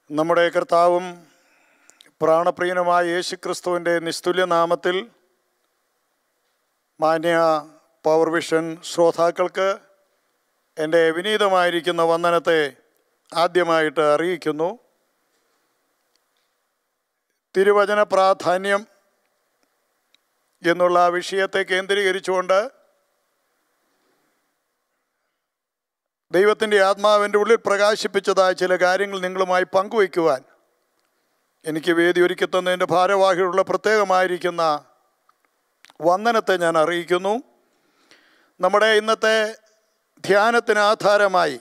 നമ്മുടെ കർത്താവും പ്രാണപ്രിയനുമായ യേശുക്രിസ്തുവിൻ്റെ നിസ്തുല്യ നാമത്തിൽ മാന്യ പവർ വിഷൻ ശ്രോതാക്കൾക്ക് എൻ്റെ വിനീതമായിരിക്കുന്ന വന്ദനത്തെ ആദ്യമായിട്ട് അറിയിക്കുന്നു തിരുവചന പ്രാധാന്യം എന്നുള്ള വിഷയത്തെ കേന്ദ്രീകരിച്ചുകൊണ്ട് ദൈവത്തിൻ്റെ ആത്മാവിൻ്റെ ഉള്ളിൽ പ്രകാശിപ്പിച്ചതായ ചില കാര്യങ്ങൾ നിങ്ങളുമായി പങ്കുവയ്ക്കുവാൻ എനിക്ക് വേദി ഒരുക്കി തന്നതിൻ്റെ ഭാരവാഹികളുള്ള പ്രത്യേകമായിരിക്കുന്ന വന്ദനത്തെ ഞാൻ അറിയിക്കുന്നു നമ്മുടെ ഇന്നത്തെ ധ്യാനത്തിന് ആധാരമായി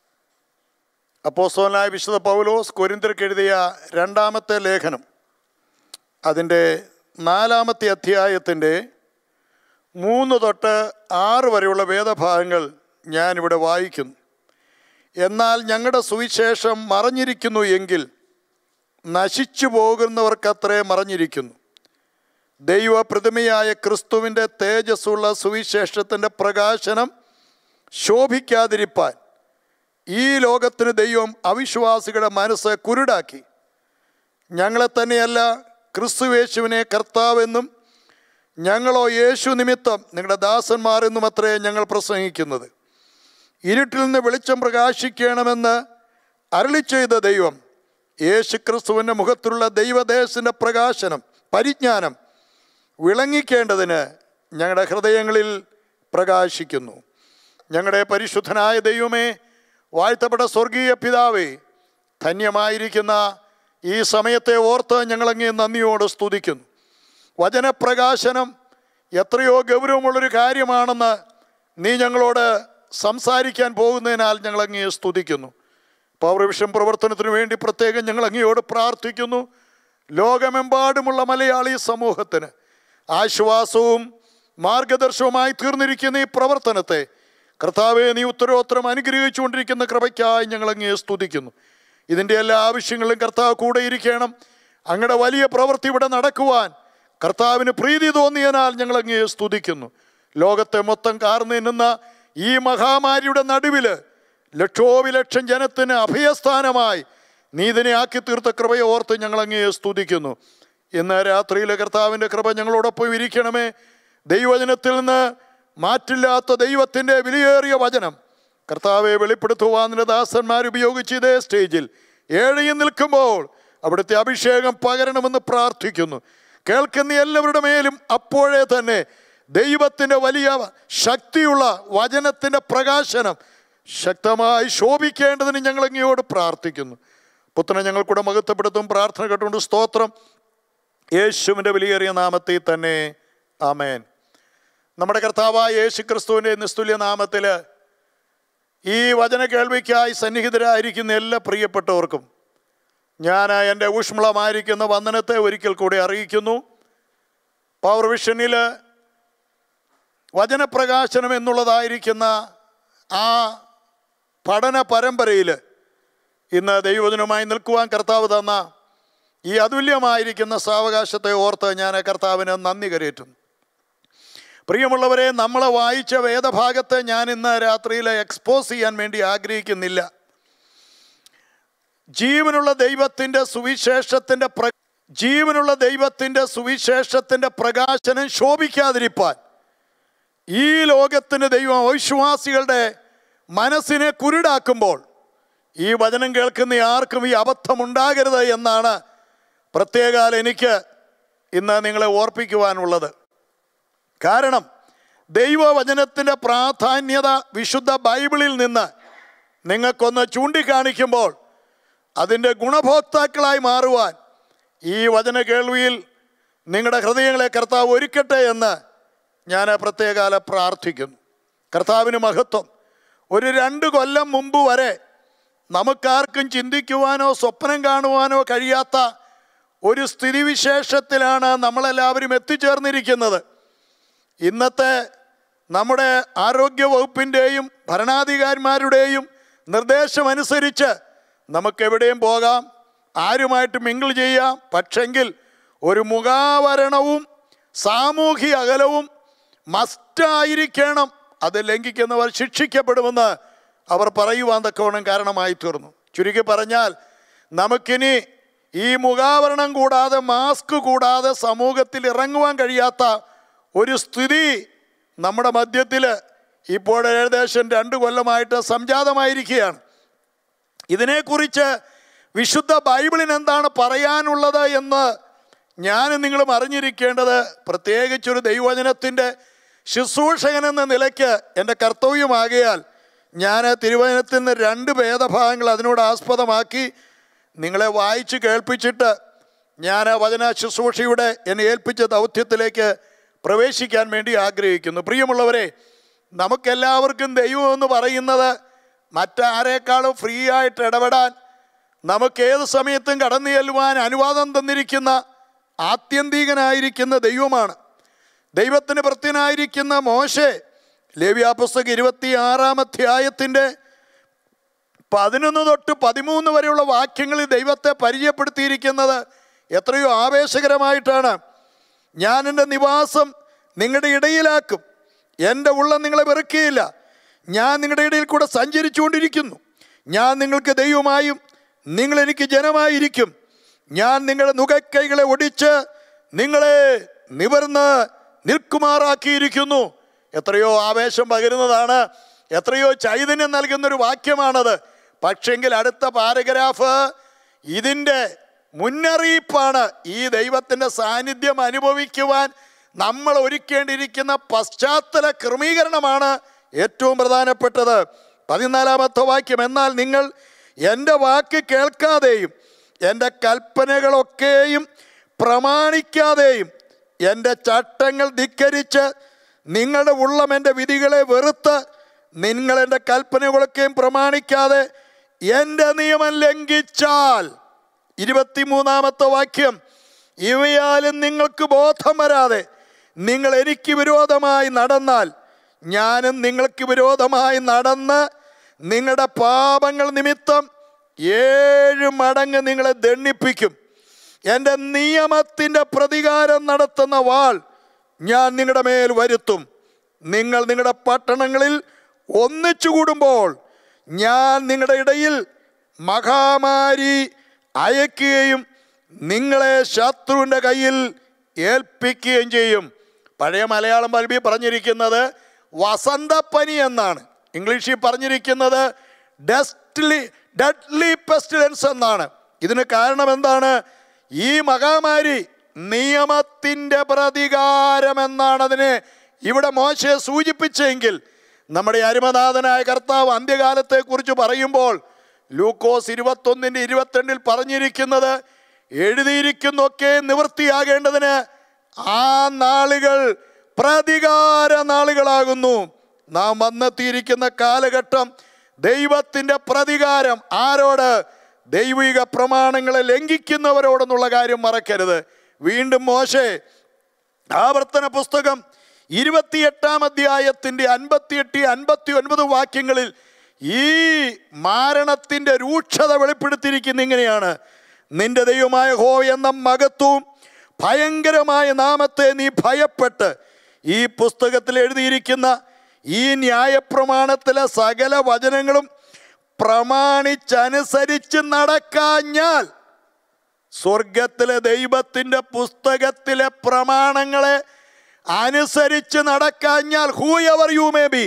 അപ്പോസ്തലനായ വിശുദ്ധ പൗലോസ് കൊരിന്തിർക്ക് എഴുതിയ രണ്ടാമത്തെ ലേഖനം അതിൻ്റെ നാലാമത്തെ അധ്യായത്തിൻ്റെ മൂന്ന് തൊട്ട് ആറ് വരെയുള്ള വേദഭാഗങ്ങൾ ഞാനിവിടെ വായിക്കുന്നു എന്നാൽ ഞങ്ങളുടെ സുവിശേഷം മറഞ്ഞിരിക്കുന്നു എങ്കിൽ നശിച്ചു പോകുന്നവർക്കത്രേ മറഞ്ഞിരിക്കുന്നു ദൈവ പ്രതിമയായ ക്രിസ്തുവിൻ്റെ തേജസ്സുള്ള സുവിശേഷത്തിൻ്റെ പ്രകാശനം ശോഭിക്കാതിരിപ്പാൻ ഈ ലോകത്തിന് ദൈവം അവിശ്വാസികളുടെ മനസ്സ് കുരുടാക്കി ഞങ്ങളെ തന്നെയല്ല ക്രിസ്തുവേശുവിനെ കർത്താവെന്നും ഞങ്ങളോ യേശു നിമിത്തം നിങ്ങളുടെ ദാസന്മാരെന്നും അത്രേ ഞങ്ങൾ പ്രസംഗിക്കുന്നത് ഇരുട്ടിൽ നിന്ന് വെളിച്ചം പ്രകാശിക്കണമെന്ന് അരളി ചെയ്ത ദൈവം യേശു ക്രിസ്തുവിൻ്റെ മുഖത്തുള്ള ദൈവദേശത്തിൻ്റെ പ്രകാശനം പരിജ്ഞാനം വിളങ്ങിക്കേണ്ടതിന് ഞങ്ങളുടെ ഹൃദയങ്ങളിൽ പ്രകാശിക്കുന്നു ഞങ്ങളുടെ പരിശുദ്ധനായ ദൈവമേ വാഴ്ത്തപ്പെട്ട സ്വർഗീയ പിതാവേ ധന്യമായിരിക്കുന്ന ഈ സമയത്തെ ഓർത്ത് ഞങ്ങളങ്ങേ നന്ദിയോട് സ്തുതിക്കുന്നു വചനപ്രകാശനം എത്രയോ ഗൗരവമുള്ളൊരു കാര്യമാണെന്ന് നീ ഞങ്ങളോട് സംസാരിക്കാൻ പോകുന്നതിനാൽ ഞങ്ങൾ അങ്ങയെ സ്തുതിക്കുന്നു പൗരവിഷം പ്രവർത്തനത്തിന് വേണ്ടി പ്രത്യേകം ഞങ്ങൾ അങ്ങയോട് പ്രാർത്ഥിക്കുന്നു ലോകമെമ്പാടുമുള്ള മലയാളി സമൂഹത്തിന് ആശ്വാസവും മാർഗദർശവുമായി തീർന്നിരിക്കുന്ന ഈ പ്രവർത്തനത്തെ കർത്താവെ നീ ഉത്തരോത്തരം അനുഗ്രഹിച്ചുകൊണ്ടിരിക്കുന്ന കൃപയ്ക്കായി ഞങ്ങൾ അങ്ങയെ സ്തുതിക്കുന്നു ഇതിൻ്റെ എല്ലാ ആവശ്യങ്ങളിലും കർത്താവ് കൂടെ ഇരിക്കണം അങ്ങയുടെ വലിയ പ്രവൃത്തി ഇവിടെ നടക്കുവാൻ കർത്താവിന് പ്രീതി തോന്നിയതിനാൽ ഞങ്ങൾ അങ്ങയെ സ്തുതിക്കുന്നു ലോകത്തെ മൊത്തം കാർന്നു നിന്ന ഈ മഹാമാരിയുടെ നടുവിൽ ലക്ഷോവിലക്ഷം ജനത്തിന് അഭയസ്ഥാനമായി നീ ഇതിനെ ആക്കി തീർത്ത കൃപയെ ഓർത്ത് ഞങ്ങൾ അങ്ങയെ സ്തുതിക്കുന്നു ഇന്ന് രാത്രിയിലെ കർത്താവിൻ്റെ കൃപ ഞങ്ങളോടൊപ്പം ഇരിക്കണമേ ദൈവജനത്തിൽ നിന്ന് മാറ്റില്ലാത്ത ദൈവത്തിൻ്റെ വിലയേറിയ വചനം കർത്താവെ വെളിപ്പെടുത്തുവാൻ ദാസന്മാർ ഉപയോഗിച്ച് ഇതേ സ്റ്റേജിൽ ഏഴയും നിൽക്കുമ്പോൾ അവിടുത്തെ അഭിഷേകം പകരണമെന്ന് പ്രാർത്ഥിക്കുന്നു കേൾക്കുന്ന എല്ലാവരുടെ മേലും അപ്പോഴേ തന്നെ ദൈവത്തിൻ്റെ വലിയ ശക്തിയുള്ള വചനത്തിൻ്റെ പ്രകാശനം ശക്തമായി ശോഭിക്കേണ്ടതിന് ഞങ്ങൾ അങ്ങയോട് പ്രാർത്ഥിക്കുന്നു പുത്രനെ ഞങ്ങൾ കൂടെ മഹത്വപ്പെടുത്തും പ്രാർത്ഥന കേട്ടുകൊണ്ട് സ്തോത്രം യേശുവിൻ്റെ വിലയേറിയ നാമത്തിൽ തന്നെ ആമേൻ നമ്മുടെ കർത്താവായ യേശു ക്രിസ്തുവിൻ്റെ നിസ്തുല്യ നാമത്തിൽ ഈ വചന കേൾവിക്കായി സന്നിഹിതരായിരിക്കുന്ന എല്ലാ പ്രിയപ്പെട്ടവർക്കും ഞാൻ എൻ്റെ ഊഷ്മളമായിരിക്കുന്ന വന്ദനത്തെ ഒരിക്കൽ കൂടി അറിയിക്കുന്നു പവർ വിഷനിൽ വചനപ്രകാശനം എന്നുള്ളതായിരിക്കുന്ന ആ പഠന പരമ്പരയിൽ ഇന്ന് ദൈവജനമായി നിൽക്കുവാൻ കർത്താവ് തന്ന ഈ അതുല്യമായിരിക്കുന്ന സാവകാശത്തെ ഓർത്ത് ഞാൻ കർത്താവിന് നന്ദി കരയേറ്റുന്നു പ്രിയമുള്ളവരെ നമ്മളെ വായിച്ച വേദഭാഗത്തെ ഞാൻ ഇന്ന് രാത്രിയിൽ എക്സ്പോസ് ചെയ്യാൻ വേണ്ടി ആഗ്രഹിക്കുന്നില്ല ജീവനുള്ള ദൈവത്തിൻ്റെ സുവിശേഷത്തിൻ്റെ പ്ര ജീവനുള്ള ദൈവത്തിൻ്റെ സുവിശേഷത്തിൻ്റെ പ്രകാശനം ശോഭിക്കാതിരിപ്പാൻ ഈ ലോകത്തിന് ദൈവം അവിശ്വാസികളുടെ മനസ്സിനെ കുരുടാക്കുമ്പോൾ ഈ വചനം കേൾക്കുന്ന ആർക്കും ഈ അബദ്ധമുണ്ടാകരുത് എന്നാണ് പ്രത്യേകാൽ എനിക്ക് ഇന്ന് നിങ്ങളെ ഓർപ്പിക്കുവാനുള്ളത് കാരണം ദൈവവചനത്തിൻ്റെ പ്രാധാന്യത വിശുദ്ധ ബൈബിളിൽ നിന്ന് നിങ്ങൾക്കൊന്ന് ചൂണ്ടിക്കാണിക്കുമ്പോൾ അതിൻ്റെ ഗുണഭോക്താക്കളായി മാറുവാൻ ഈ വചന കേൾവിയിൽ നിങ്ങളുടെ ഹൃദയങ്ങളെ കർത്താവ് ഒരുക്കട്ടെ എന്ന് ഞാൻ പ്രത്യേകാല പ്രാർത്ഥിക്കുന്നു കർത്താവിന് മഹത്വം ഒരു രണ്ട് കൊല്ലം മുമ്പ് വരെ നമുക്കാർക്കും ചിന്തിക്കുവാനോ സ്വപ്നം കാണുവാനോ കഴിയാത്ത ഒരു സ്ഥിതിവിശേഷത്തിലാണ് നമ്മളെല്ലാവരും എത്തിച്ചേർന്നിരിക്കുന്നത് ഇന്നത്തെ നമ്മുടെ ആരോഗ്യ വകുപ്പിൻ്റെയും ഭരണാധികാരിമാരുടെയും നിർദ്ദേശമനുസരിച്ച് നമുക്ക് എവിടെയും പോകാം ആരുമായിട്ട് മിങ്കിൾ ചെയ്യാം പക്ഷെങ്കിൽ ഒരു മുഖാവരണവും സാമൂഹിക അകലവും മസ്റ്റായിരിക്കണം അത് ലംഘിക്കുന്നവർ ശിക്ഷിക്കപ്പെടുമെന്ന് അവർ പറയുവാൻ തക്കവണ്ണം കാരണമായി തീർന്നു ചുരുക്കി പറഞ്ഞാൽ നമുക്കിനി ഈ മുഖാവരണം കൂടാതെ മാസ്ക് കൂടാതെ സമൂഹത്തിൽ ഇറങ്ങുവാൻ കഴിയാത്ത ഒരു സ്ഥിതി നമ്മുടെ മധ്യത്തിൽ ഇപ്പോൾ ഏകദേശം രണ്ട് കൊല്ലമായിട്ട് സംജാതമായിരിക്കുകയാണ് ഇതിനെക്കുറിച്ച് വിശുദ്ധ ബൈബിളിന് എന്താണ് പറയാനുള്ളത് എന്ന് ഞാൻ നിങ്ങളും അറിഞ്ഞിരിക്കേണ്ടത് പ്രത്യേകിച്ചൊരു ദൈവവചനത്തിൻ്റെ ശുശ്രൂഷകൻ എന്ന നിലയ്ക്ക് എൻ്റെ കർത്തവ്യമാകിയാൽ ഞാൻ തിരുവചനത്തിൽ നിന്ന് രണ്ട് ഭേദഭാഗങ്ങൾ അതിനോട് ആസ്പദമാക്കി നിങ്ങളെ വായിച്ച് കേൾപ്പിച്ചിട്ട് ഞാൻ വചന ശുശ്രൂഷയുടെ എന്നെ ഏൽപ്പിച്ച ദൗത്യത്തിലേക്ക് പ്രവേശിക്കാൻ വേണ്ടി ആഗ്രഹിക്കുന്നു പ്രിയമുള്ളവരെ നമുക്കെല്ലാവർക്കും ദൈവം എന്ന് പറയുന്നത് മറ്റാരേക്കാളും ഫ്രീ ആയിട്ട് ഇടപെടാൻ നമുക്ക് ഏത് സമയത്തും കടന്നു ചെല്ലുവാൻ അനുവാദം തന്നിരിക്കുന്ന ആത്യന്തികനായിരിക്കുന്ന ദൈവമാണ് ദൈവത്തിന് പ്രത്യനായിരിക്കുന്ന മോശെ ലേവ്യാപുസ്തകം ഇരുപത്തി ആറാം അധ്യായത്തിൻ്റെ പതിനൊന്ന് തൊട്ട് പതിമൂന്ന് വരെയുള്ള വാക്യങ്ങളിൽ ദൈവത്തെ പരിചയപ്പെടുത്തിയിരിക്കുന്നത് എത്രയോ ആവേശകരമായിട്ടാണ് ഞാൻ എൻ്റെ നിവാസം നിങ്ങളുടെ ഇടയിലാക്കും എൻ്റെ ഉള്ളം നിങ്ങളെ വെറുക്കുകയില്ല ഞാൻ നിങ്ങളുടെ ഇടയിൽ കൂടെ സഞ്ചരിച്ചുകൊണ്ടിരിക്കുന്നു ഞാൻ നിങ്ങൾക്ക് ദൈവമായും നിങ്ങൾ എനിക്ക് ജനമായിരിക്കും ഞാൻ നിങ്ങളുടെ നുകക്കൈകളെ ഒടിച്ച് നിങ്ങളെ നിവർന്ന് നിൽക്കുമാറാക്കിയിരിക്കുന്നു എത്രയോ ആവേശം പകരുന്നതാണ് എത്രയോ ചൈതന്യം നൽകുന്ന ഒരു വാക്യമാണത് പക്ഷെങ്കിൽ അടുത്ത പാരഗ്രാഫ് ഇതിൻ്റെ മുന്നറിയിപ്പാണ് ഈ ദൈവത്തിൻ്റെ സാന്നിധ്യം അനുഭവിക്കുവാൻ നമ്മൾ ഒരുക്കേണ്ടിയിരിക്കുന്ന പശ്ചാത്തല ക്രമീകരണമാണ് ഏറ്റവും പ്രധാനപ്പെട്ടത് പതിനാലാമത്തെ വാക്യം എന്നാൽ നിങ്ങൾ എൻ്റെ വാക്ക് കേൾക്കാതെയും എൻ്റെ കൽപ്പനകളൊക്കെയും പ്രമാണിക്കാതെയും എൻ്റെ ചട്ടങ്ങൾ ധിക്കരിച്ച് നിങ്ങളുടെ ഉള്ളം എൻ്റെ വിധികളെ വെറുത്ത് നിങ്ങൾ എൻ്റെ കൽപ്പനകളൊക്കെയും പ്രമാണിക്കാതെ എൻ്റെ നിയമം ലംഘിച്ചാൽ ഇരുപത്തിമൂന്നാമത്തെ വാക്യം ഇവയാലും നിങ്ങൾക്ക് ബോധം വരാതെ നിങ്ങൾ എനിക്ക് വിരോധമായി നടന്നാൽ ഞാനും നിങ്ങൾക്ക് വിരോധമായി നടന്ന് നിങ്ങളുടെ പാപങ്ങൾ നിമിത്തം ഏഴ് മടങ്ങ് നിങ്ങളെ ദണ്ണിപ്പിക്കും എൻ്റെ നിയമത്തിൻ്റെ പ്രതികാരം നടത്തുന്ന വാൾ ഞാൻ നിങ്ങളുടെ മേൽ വരുത്തും നിങ്ങൾ നിങ്ങളുടെ പട്ടണങ്ങളിൽ ഒന്നിച്ചു കൂടുമ്പോൾ ഞാൻ നിങ്ങളുടെ ഇടയിൽ മഹാമാരി അയക്കുകയും നിങ്ങളെ ശത്രുവിൻ്റെ കയ്യിൽ ഏൽപ്പിക്കുകയും ചെയ്യും പഴയ മലയാളം ബൽബി പറഞ്ഞിരിക്കുന്നത് വസന്തപ്പനി എന്നാണ് ഇംഗ്ലീഷിൽ പറഞ്ഞിരിക്കുന്നത് ഡെസ്റ്റ്ലി ഡെഡ്ലി പെസ്റ്റിലൻസ് എന്നാണ് ഇതിന് കാരണം എന്താണ് ഈ മഹാമാരി നിയമത്തിൻ്റെ പ്രതികാരം എന്നാണ് അതിനെ ഇവിടെ മോശയെ സൂചിപ്പിച്ചെങ്കിൽ നമ്മുടെ അരുമനാഥനായ കർത്താവ് അന്ത്യകാലത്തെക്കുറിച്ച് പറയുമ്പോൾ ലൂക്കോസ് ഇരുപത്തൊന്നിൻ്റെ ഇരുപത്തിരണ്ടിൽ പറഞ്ഞിരിക്കുന്നത് എഴുതിയിരിക്കുന്നൊക്കെ നിവൃത്തിയാകേണ്ടതിന് ആ നാളുകൾ പ്രതികാര നാളുകളാകുന്നു നാം വന്നെത്തിയിരിക്കുന്ന കാലഘട്ടം ദൈവത്തിൻ്റെ പ്രതികാരം ആരോട് ദൈവിക പ്രമാണങ്ങളെ ലംഘിക്കുന്നവരോടെന്നുള്ള കാര്യം മറക്കരുത് വീണ്ടും മോശെ ആവർത്തന പുസ്തകം ഇരുപത്തിയെട്ടാം അധ്യായത്തിൻ്റെ അൻപത്തിയെട്ട് അൻപത്തി ഒൻപത് വാക്യങ്ങളിൽ ഈ മാരണത്തിൻ്റെ രൂക്ഷത വെളിപ്പെടുത്തിയിരിക്കുന്ന ഇങ്ങനെയാണ് നിന്റെ ദൈവമായ ഹോ എന്ന മകത്വവും ഭയങ്കരമായ നാമത്തെ നീ ഭയപ്പെട്ട് ഈ പുസ്തകത്തിൽ എഴുതിയിരിക്കുന്ന ഈ ന്യായപ്രമാണത്തിലെ സകല വചനങ്ങളും പ്രമാണിച്ചനുസരിച്ച് നടക്കാഞ്ഞാൽ സ്വർഗത്തിലെ ദൈവത്തിൻ്റെ പുസ്തകത്തിലെ പ്രമാണങ്ങളെ അനുസരിച്ച് നടക്കാഞ്ഞാൽ whoever you may be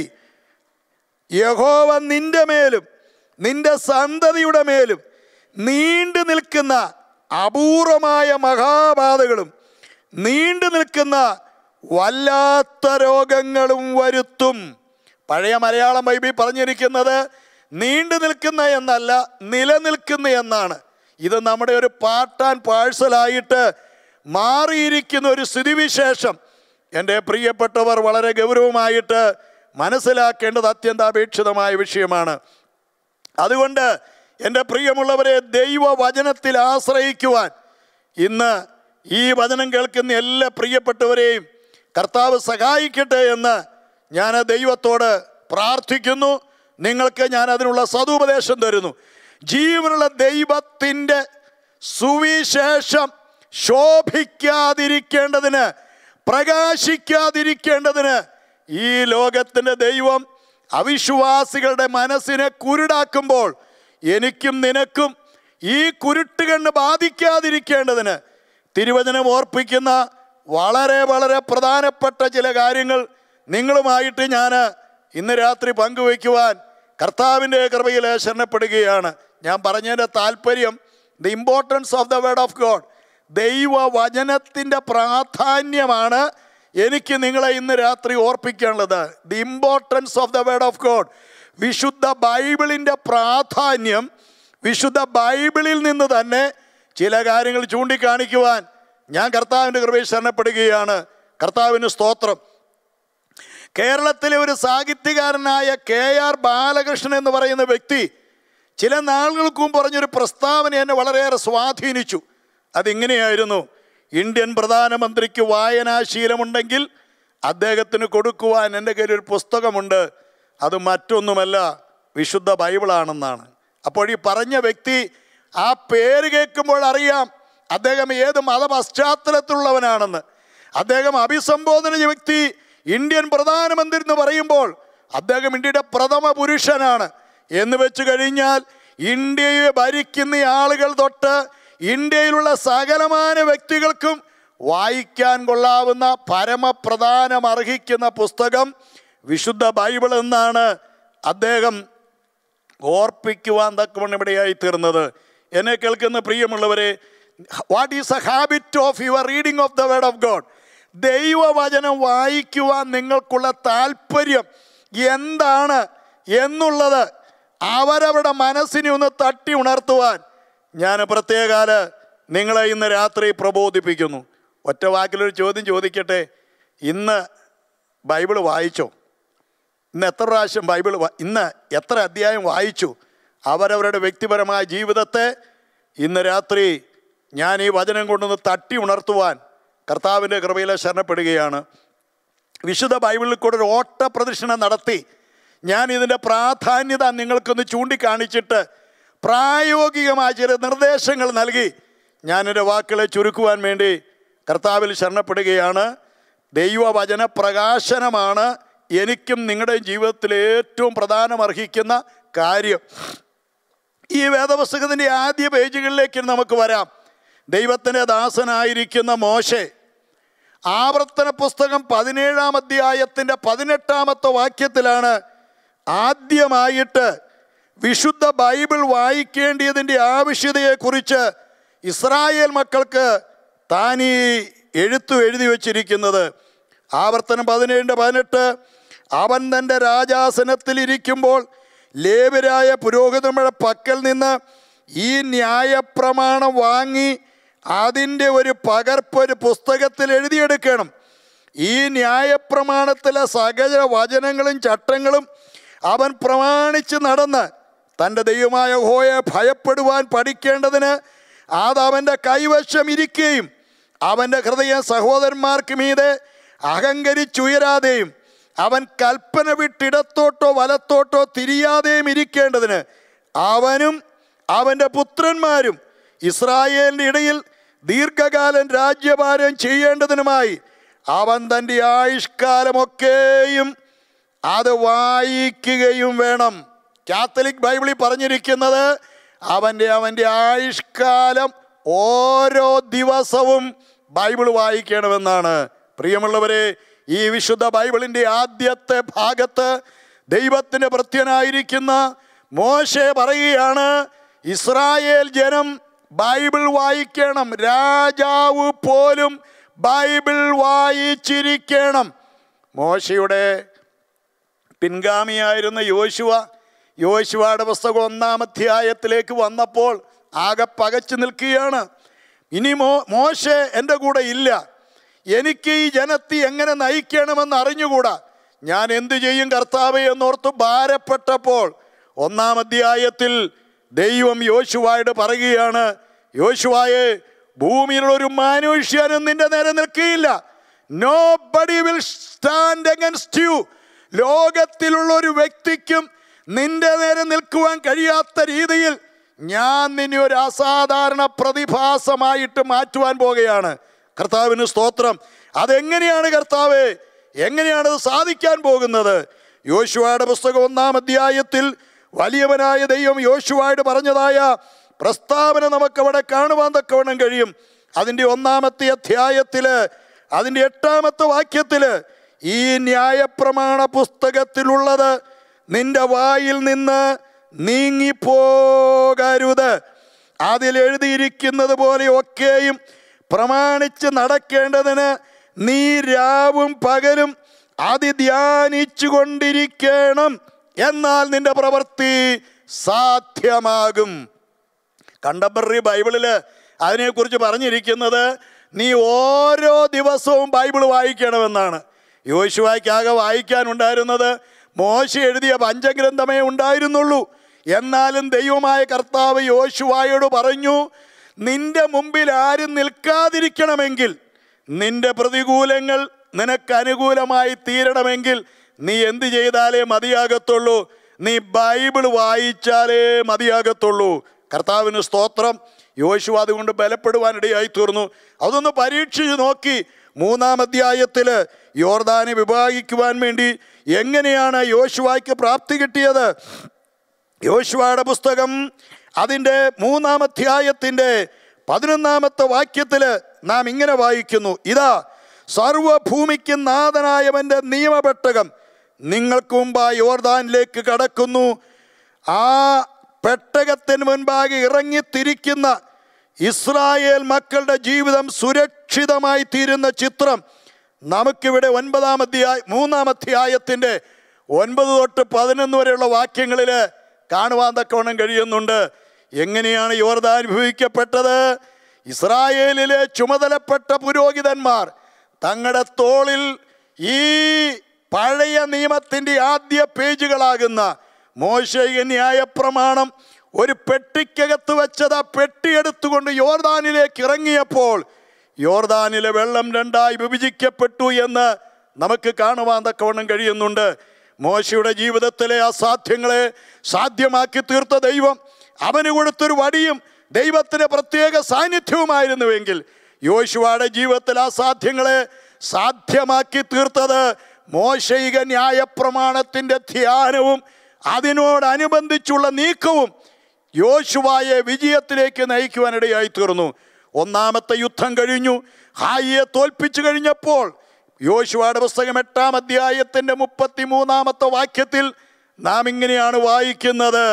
യഹോവ നിന്റെ മേലും നിന്റെ സന്തതിയുടെ മേലും നീണ്ടു നിൽക്കുന്ന അപൂർവമായ മഹാബാധകളും നീണ്ടു നിൽക്കുന്ന വല്ലാത്ത രോഗങ്ങളും വരുത്തും പഴയ മലയാളം ബൈബിൾ പറഞ്ഞിരിക്കുന്നത് നീണ്ടു നിൽക്കുന്ന എന്നല്ല നിലനിൽക്കുന്ന എന്നാണ് ഇത് നമ്മുടെ ഒരു പാർട്ട് ആൻഡ് പാഴ്സലായിട്ട് മാറിയിരിക്കുന്ന ഒരു സ്ഥിതിവിശേഷം എൻ്റെ പ്രിയപ്പെട്ടവർ വളരെ ഗൗരവമായിട്ട് മനസ്സിലാക്കേണ്ടത് അത്യന്താപേക്ഷിതമായ വിഷയമാണ് അതുകൊണ്ട് എൻ്റെ പ്രിയമുള്ളവരെ ദൈവവചനത്തിൽ ആശ്രയിക്കുവാൻ ഇന്ന് ഈ വചനം കേൾക്കുന്ന എല്ലാ പ്രിയപ്പെട്ടവരെയും കർത്താവ് സഹായിക്കട്ടെ എന്ന് ഞാൻ ദൈവത്തോട് പ്രാർത്ഥിക്കുന്നു നിങ്ങൾക്ക് ഞാൻ അതിനുള്ള സതുപദേശം തരുന്നു ജീവനുള്ള ദൈവത്തിൻ്റെ സുവിശേഷം ശോഭിക്കാതിരിക്കേണ്ടതിന് പ്രകാശിക്കാതിരിക്കേണ്ടതിന് ഈ ലോകത്തിൻ്റെ ദൈവം അവിശ്വാസികളുടെ മനസ്സിനെ കുരുടാക്കുമ്പോൾ എനിക്കും നിനക്കും ഈ കുരുട്ടുകണ്ണ് ബാധിക്കാതിരിക്കേണ്ടതിന് തിരുവചനം ഓർപ്പിക്കുന്ന വളരെ വളരെ പ്രധാനപ്പെട്ട ചില കാര്യങ്ങൾ നിങ്ങളുമായിട്ട് ഞാൻ ഇന്ന് രാത്രി പങ്കുവയ്ക്കുവാൻ കർത്താവിൻ്റെ കൃപയിൽ ശരണപ്പെടുകയാണ് ഞാൻ പറഞ്ഞതിൻ്റെ താല്പര്യം the importance of the word of God ദൈവവചനത്തിൻ്റെ പ്രാധാന്യമാണ് എനിക്ക് നിങ്ങളെ ഇന്ന് രാത്രി ഓർപ്പിക്കാനുള്ളത് the importance of the word of God വിശുദ്ധ ബൈബിളിൻ്റെ പ്രാധാന്യം വിശുദ്ധ ബൈബിളിൽ നിന്ന് തന്നെ ചില കാര്യങ്ങൾ ചൂണ്ടിക്കാണിക്കുവാൻ ഞാൻ കർത്താവിൻ്റെ കൃപയിൽ ശരണപ്പെടുകയാണ് കർത്താവിന് സ്തോത്രം കേരളത്തിലെ ഒരു സാഹിത്യകാരനായ കെ ആർ ബാലകൃഷ്ണൻ എന്ന് പറയുന്ന വ്യക്തി ചില നാളുകൾക്ക് മുമ്പ് പറഞ്ഞൊരു പ്രസ്താവന എന്നെ വളരെയേറെ സ്വാധീനിച്ചു അതിങ്ങനെയായിരുന്നു ഇന്ത്യൻ പ്രധാനമന്ത്രിക്ക് വായനാശീലമുണ്ടെങ്കിൽ അദ്ദേഹത്തിന് കൊടുക്കുവാൻ എൻ്റെ കയ്യിൽ ഒരു പുസ്തകമുണ്ട് അത് മറ്റൊന്നുമല്ല വിശുദ്ധ ബൈബിളാണെന്നാണ് അപ്പോൾ ഈ പറഞ്ഞ വ്യക്തി ആ പേര് കേൾക്കുമ്പോൾ അറിയാം അദ്ദേഹം ഏത് മതപശ്ചാത്തലത്തിലുള്ളവനാണെന്ന് അദ്ദേഹം അഭിസംബോധന ചെയ്ത വ്യക്തി ഇന്ത്യൻ പ്രധാനമന്ത്രി എന്ന് പറയുമ്പോൾ അദ്ദേഹം ഇന്ത്യയുടെ പ്രഥമ പുരുഷനാണ് എന്ന് വെച്ച് കഴിഞ്ഞാൽ ഇന്ത്യയെ ഭരിക്കുന്ന ആളുകൾ തൊട്ട് ഇന്ത്യയിലുള്ള സകലമാന വ്യക്തികൾക്കും വായിക്കാൻ കൊള്ളാവുന്ന പരമപ്രധാനം അർഹിക്കുന്ന പുസ്തകം വിശുദ്ധ ബൈബിൾ എന്നാണ് അദ്ദേഹം ഓർപ്പിക്കുവാൻ തക്കവണ്ണം ഇവിടെയായി തീർന്നത് എന്നെ കേൾക്കുന്ന പ്രിയമുള്ളവരെ what is a habit of your reading of the word of God ദൈവവചനം വായിക്കുവാൻ നിങ്ങൾക്കുള്ള താല്പര്യം എന്താണ് എന്നുള്ളത് അവരവരുടെ മനസ്സിനെ ഒന്ന് തട്ടി ഉണർത്തുവാൻ ഞാൻ പ്രത്യേകാല നിങ്ങളെ ഇന്ന് രാത്രി പ്രബോധിപ്പിക്കുന്നു ഒറ്റ വാക്കിലൊരു ചോദ്യം ചോദിക്കട്ടെ ഇന്ന് ബൈബിൾ വായിച്ചോ ഇന്ന് എത്ര പ്രാവശ്യം ബൈബിൾ വാ- ഇന്ന് എത്ര അധ്യായം വായിച്ചു അവരവരുടെ വ്യക്തിപരമായ ജീവിതത്തെ ഇന്ന് രാത്രി ഞാൻ ഈ വചനം കൊണ്ടൊന്ന് തട്ടി ഉണർത്തുവാൻ കർത്താവിൻ്റെ കൃപയിൽ ശരണപ്പെടുകയാണ് വിശുദ്ധ ബൈബിളിൽ കൂടെ ഒരു ഓട്ട പ്രദക്ഷിണം നടത്തി ഞാൻ ഇതിൻ്റെ പ്രാധാന്യത നിങ്ങൾക്കൊന്ന് ചൂണ്ടിക്കാണിച്ചിട്ട് പ്രായോഗികമായ ചില നിർദ്ദേശങ്ങൾ നൽകി ഞാൻ എൻ്റെ വാക്കുകളെ ചുരുക്കുവാൻ വേണ്ടി കർത്താവിൽ ശരണപ്പെടുകയാണ് ദൈവവചന പ്രകാശനമാണ് എനിക്കും നിങ്ങളുടെയും ജീവിതത്തിൽ ഏറ്റവും പ്രധാനം അർഹിക്കുന്ന കാര്യം ഈ വേദപുസ്തകത്തിൻ്റെ ആദ്യ പേജുകളിലേക്ക് നമുക്ക് വരാം ദൈവത്തിൻ്റെ ദാസനായിരിക്കുന്ന മോശെ ആവർത്തന പുസ്തകം പതിനേഴാം അധ്യായത്തിൻ്റെ പതിനെട്ടാമത്തെ വാക്യത്തിലാണ് ആദ്യമായിട്ട് വിശുദ്ധ ബൈബിൾ വായിക്കേണ്ടിയതിൻ്റെ ആവശ്യതയെക്കുറിച്ച് ഇസ്രായേൽ മക്കൾക്ക് താൻ ഈ എഴുത്തു എഴുതി വച്ചിരിക്കുന്നത് ആവർത്തനം പതിനേഴിൻ്റെ പതിനെട്ട് അവൻ തൻ്റെ രാജാസനത്തിലിരിക്കുമ്പോൾ ലേവരായ പുരോഹിതന്മാരുടെ പക്കൽ നിന്ന് ഈ ന്യായപ്രമാണം വാങ്ങി അതിൻ്റെ ഒരു പകർപ്പ് ഒരു പുസ്തകത്തിൽ എഴുതിയെടുക്കണം ഈ ന്യായപ്രമാണത്തിലെ സകല വചനങ്ങളും ചട്ടങ്ങളും അവൻ പ്രമാണിച്ച് നടന്ന് തൻ്റെ ദൈവമായ ഹോയെ ഭയപ്പെടുവാൻ പഠിക്കേണ്ടതിന് അത് അവൻ്റെ കൈവശം ഇരിക്കുകയും അവൻ്റെ ഹൃദയം സഹോദരന്മാർക്ക് മീതെ അഹങ്കരിച്ചുയരാതെയും അവൻ കൽപ്പന വിട്ടിടത്തോട്ടോ വലത്തോട്ടോ തിരിയാതെയും ഇരിക്കേണ്ടതിന് അവനും അവൻ്റെ പുത്രന്മാരും ഇസ്രായേലിൻ്റെ ഇടയിൽ ദീർഘകാലം രാജ്യഭാരം ചെയ്യേണ്ടതിനുമായി അവൻ തൻ്റെ ആയുഷ്കാലമൊക്കെയും അത് വായിക്കുകയും വേണം കാത്തലിക് ബൈബിളിൽ പറഞ്ഞിരിക്കുന്നത് അവൻ്റെ അവൻ്റെ ആയുഷ്കാലം ഓരോ ദിവസവും ബൈബിൾ വായിക്കണമെന്നാണ് പ്രിയമുള്ളവരെ ഈ വിശുദ്ധ ബൈബിളിൻ്റെ ആദ്യത്തെ ഭാഗത്ത് ദൈവത്തിൻ്റെ ഭൃത്യനായിരിക്കുന്ന മോശെ പറയുകയാണ് ഇസ്രായേൽ ജനം ബൈബിൾ വായിക്കണം രാജാവ് പോലും ബൈബിൾ വായിച്ചിരിക്കണം മോശയുടെ പിൻഗാമിയായിരുന്ന യോശുവ യോശുവയുടെ പുസ്തകം ഒന്നാം അധ്യായത്തിലേക്ക് വന്നപ്പോൾ ആകെ പകച്ചു നിൽക്കുകയാണ് ഇനി മോ മോശെ എൻ്റെ കൂടെ ഇല്ല എനിക്ക് ഈ ജനത്തെ എങ്ങനെ നയിക്കണമെന്ന് അറിഞ്ഞുകൂടാ ഞാൻ എന്തു ചെയ്യും കർത്താവെ എന്നോർത്ത് ഭാരപ്പെട്ടപ്പോൾ ഒന്നാം അധ്യായത്തിൽ ദൈവം യോശുവായോട് പറയുകയാണ് യോശുവായെ ഭൂമിയിലുള്ള ഒരു മനുഷ്യനും നിന്റെ നേരെ നിൽക്കുകയില്ല nobody will stand against you ലോകത്തിലുള്ള ഒരു വ്യക്തിക്കും നിന്റെ നേരെ നിൽക്കുവാൻ കഴിയാത്ത രീതിയിൽ ഞാൻ നിന്നെ ഒരു അസാധാരണ പ്രതിഭാസമായിട്ട് മാറ്റുവാൻ പോകുകയാണ് കർത്താവിന് സ്തോത്രം അതെങ്ങനെയാണ് കർത്താവ് എങ്ങനെയാണ് അത് സാധിക്കാൻ പോകുന്നത് യോശുവയുടെ പുസ്തകം ഒന്നാം അധ്യായത്തിൽ വലിയവനായ ദൈവം യോശുവായിട്ട് പറഞ്ഞതായ പ്രസ്താവന നമുക്കവിടെ കാണുവാൻ തക്കവണ്ണം കഴിയും അതിൻ്റെ ഒന്നാമത്തെ അധ്യായത്തില് അതിൻ്റെ എട്ടാമത്തെ വാക്യത്തില് ഈ ന്യായപ്രമാണ പുസ്തകത്തിലുള്ളത് നിന്റെ വായിൽ നിന്ന് നീങ്ങിപ്പോകരുത് അതിൽ എഴുതിയിരിക്കുന്നത് പോലെ ഒക്കെയും പ്രമാണിച്ച് നടക്കേണ്ടതിന് നീ രാവും പകലും അതി ധ്യാനിച്ചു കൊണ്ടിരിക്കണം എന്നാൽ നിന്റെ പ്രവൃത്തി സാധ്യമാകും കണ്ടംപററി ബൈബിളില് അതിനെക്കുറിച്ച് പറഞ്ഞിരിക്കുന്നത് നീ ഓരോ ദിവസവും ബൈബിൾ വായിക്കണമെന്നാണ് യോശുവായ്ക്കാകെ വായിക്കാനുണ്ടായിരുന്നത് മോശ എഴുതിയ പഞ്ചഗ്രന്ഥമേ ഉണ്ടായിരുന്നുള്ളൂ എന്നാലും ദൈവമായ കർത്താവ് യോശുവായോട് പറഞ്ഞു നിന്റെ മുമ്പിൽ ആരും നിൽക്കാതിരിക്കണമെങ്കിൽ നിന്റെ പ്രതികൂലങ്ങൾ നിനക്ക് അനുകൂലമായി തീരണമെങ്കിൽ നീ എന്ത് ചെയ്താലേ മതിയാകത്തുള്ളൂ നീ ബൈബിൾ വായിച്ചാലേ മതിയാകത്തുള്ളൂ കർത്താവിന് സ്തോത്രം യോശു അതുകൊണ്ട് ബലപ്പെടുവാനിടയായി തീർന്നു അതൊന്ന് പരീക്ഷിച്ച് നോക്കി മൂന്നാം അധ്യായത്തില് യോർദാനെ വിഭാഗിക്കുവാൻ വേണ്ടി എങ്ങനെയാണ് യോശുവായ്ക്ക് പ്രാപ്തി കിട്ടിയത് യോശുവയുടെ പുസ്തകം അതിൻ്റെ മൂന്നാം അധ്യായത്തിൻ്റെ പതിനൊന്നാമത്തെ വാക്യത്തിൽ നാം ഇങ്ങനെ വായിക്കുന്നു ഇതാ സർവഭൂമിക്ക് നാഥനായവൻ്റെ നിയമപെട്ടകം നിങ്ങൾക്ക് മുമ്പായി യോർദാനിലേക്ക് കടക്കുന്നു ആ പെട്ടകത്തിന് മുൻപാകെ ഇറങ്ങിത്തിരിക്കുന്ന ഇസ്രായേൽ മക്കളുടെ ജീവിതം സുരക്ഷിതമായി തീരുന്ന ചിത്രം നമുക്കിവിടെ ഒൻപതാം അധ്യായ മൂന്നാം അധ്യായത്തിൻ്റെ ഒൻപത് തൊട്ട് പതിനൊന്ന് വരെയുള്ള വാക്യങ്ങളിൽ കാണുവാൻ തക്കവണ്ണം കഴിയുന്നുണ്ട് എങ്ങനെയാണ് യോർദാൻ അനുഭവിക്കപ്പെട്ടത് ഇസ്രായേലിലെ ചുമതലപ്പെട്ട പുരോഹിതന്മാർ തങ്ങളുടെ തോളിൽ ഈ പഴയ നിയമത്തിൻ്റെ ആദ്യ പേജുകളാകുന്ന മോശയ ന്യായപ്രമാണം ഒരു പെട്ടിക്കകത്ത് വെച്ചത് ആ പെട്ടി എടുത്തുകൊണ്ട് യോർദാനിലേക്ക് ഇറങ്ങിയപ്പോൾ യോർദാനിലെ വെള്ളം രണ്ടായി വിഭജിക്കപ്പെട്ടു എന്ന് നമുക്ക് കാണുവാൻ തക്കവണ്ണം കഴിയുന്നുണ്ട് മോശയുടെ ജീവിതത്തിലെ അസാധ്യങ്ങളെ സാധ്യമാക്കി തീർത്ത ദൈവം അവന് കൊടുത്തൊരു വടിയും ദൈവത്തിന് പ്രത്യേക സാന്നിധ്യവുമായിരുന്നുവെങ്കിൽ യോശുവയുടെ ജീവിതത്തിൽ അസാധ്യങ്ങളെ സാധ്യമാക്കി തീർത്തത് മോശയിക ന്യായപ്രമാണത്തിൻ്റെ ധ്യാനവും അതിനോടനുബന്ധിച്ചുള്ള നീക്കവും യോശുവായെ വിജയത്തിലേക്ക് നയിക്കുവാനിടയായി തീർന്നു ഒന്നാമത്തെ യുദ്ധം കഴിഞ്ഞു ഹായിയെ തോൽപ്പിച്ചു കഴിഞ്ഞപ്പോൾ യോശുവയുടെ പുസ്തകം എട്ടാം അധ്യായത്തിൻ്റെ മുപ്പത്തി മൂന്നാമത്തെ വാക്യത്തിൽ നാം ഇങ്ങനെയാണ് വായിക്കുന്നത്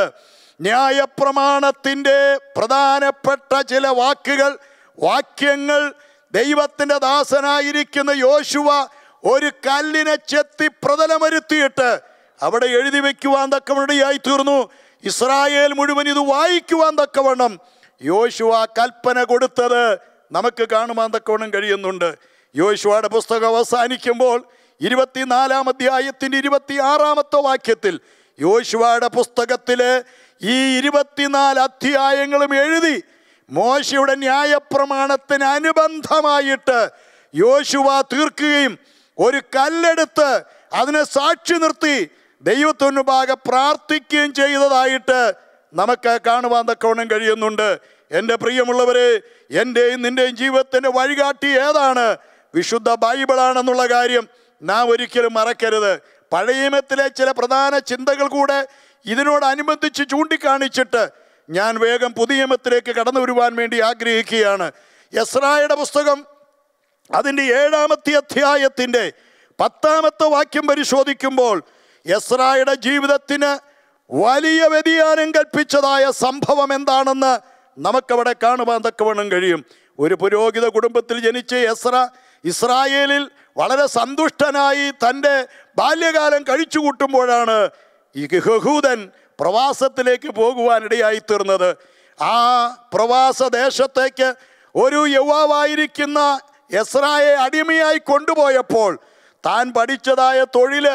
ന്യായപ്രമാണത്തിൻ്റെ പ്രധാനപ്പെട്ട ചില വാക്കുകൾ വാക്യങ്ങൾ ദൈവത്തിൻ്റെ ദാസനായിരിക്കുന്ന യോശുവ ഒരു കല്ലിനെ ചെത്തി പ്രതലമരുത്തിയിട്ട് അവിടെ എഴുതി വെക്കുവാൻ തക്കവണ്ണയായി തീർന്നു ഇസ്രായേൽ മുഴുവൻ ഇത് വായിക്കുവാൻ തക്കവണ്ണം യോശുവ കൽപ്പന കൊടുത്തത് നമുക്ക് കാണുവാൻ തക്കവണ്ണം കഴിയുന്നുണ്ട് യോശുവയുടെ പുസ്തകം അവസാനിക്കുമ്പോൾ ഇരുപത്തിനാലാം അധ്യായത്തിൻ്റെ ഇരുപത്തി ആറാമത്തെ വാക്യത്തിൽ യോശുവയുടെ പുസ്തകത്തിലെ ഈ ഇരുപത്തിനാല് അധ്യായങ്ങളും എഴുതി മോശയുടെ ന്യായപ്രമാണത്തിന് അനുബന്ധമായിട്ട് യോശുവ തീർക്കുകയും ഒരു കല്ലെടുത്ത് അതിനെ സാക്ഷി നിർത്തി ദൈവത്തിന് ഭാഗം പ്രാർത്ഥിക്കുകയും ചെയ്തതായിട്ട് നമുക്ക് കാണുവാൻ തക്കവണ്ണം കഴിയുന്നുണ്ട് എൻ്റെ പ്രിയമുള്ളവരെ എൻ്റെയും നിൻ്റെയും ജീവിതത്തിൻ്റെ വഴികാട്ടി ഏതാണ് വിശുദ്ധ ബൈബിളാണെന്നുള്ള കാര്യം നാം ഒരിക്കലും മറക്കരുത് പഴയ നിയമത്തിലെ ചില പ്രധാന ചിന്തകൾ കൂടെ ഇതിനോടനുബന്ധിച്ച് ചൂണ്ടിക്കാണിച്ചിട്ട് ഞാൻ വേഗം പുതിയ നിയമത്തിലേക്ക് കടന്നു വരുവാൻ വേണ്ടി ആഗ്രഹിക്കുകയാണ് യസ്രായുടെ പുസ്തകം അതിൻ്റെ ഏഴാമത്തെ അധ്യായത്തിൻ്റെ പത്താമത്തെ വാക്യം പരിശോധിക്കുമ്പോൾ യസ്രായുടെ ജീവിതത്തിന് വലിയ വ്യതിയാനം കൽപ്പിച്ചതായ സംഭവം എന്താണെന്ന് നമുക്കവിടെ കാണുവാൻ തക്കവണ്ണം കഴിയും ഒരു പുരോഹിത കുടുംബത്തിൽ ജനിച്ച യസ്ര ഇസ്രായേലിൽ വളരെ സന്തുഷ്ടനായി തൻ്റെ ബാല്യകാലം കഴിച്ചു കൂട്ടുമ്പോഴാണ് ഈ ഗഹൂദൻ പ്രവാസത്തിലേക്ക് പോകുവാനിടയായി തീർന്നത് ആ പ്രവാസ ദേശത്തേക്ക് ഒരു യുവാവായിരിക്കുന്ന എസ്രായെ അടിമയായി കൊണ്ടുപോയപ്പോൾ താൻ പഠിച്ചതായ തൊഴില്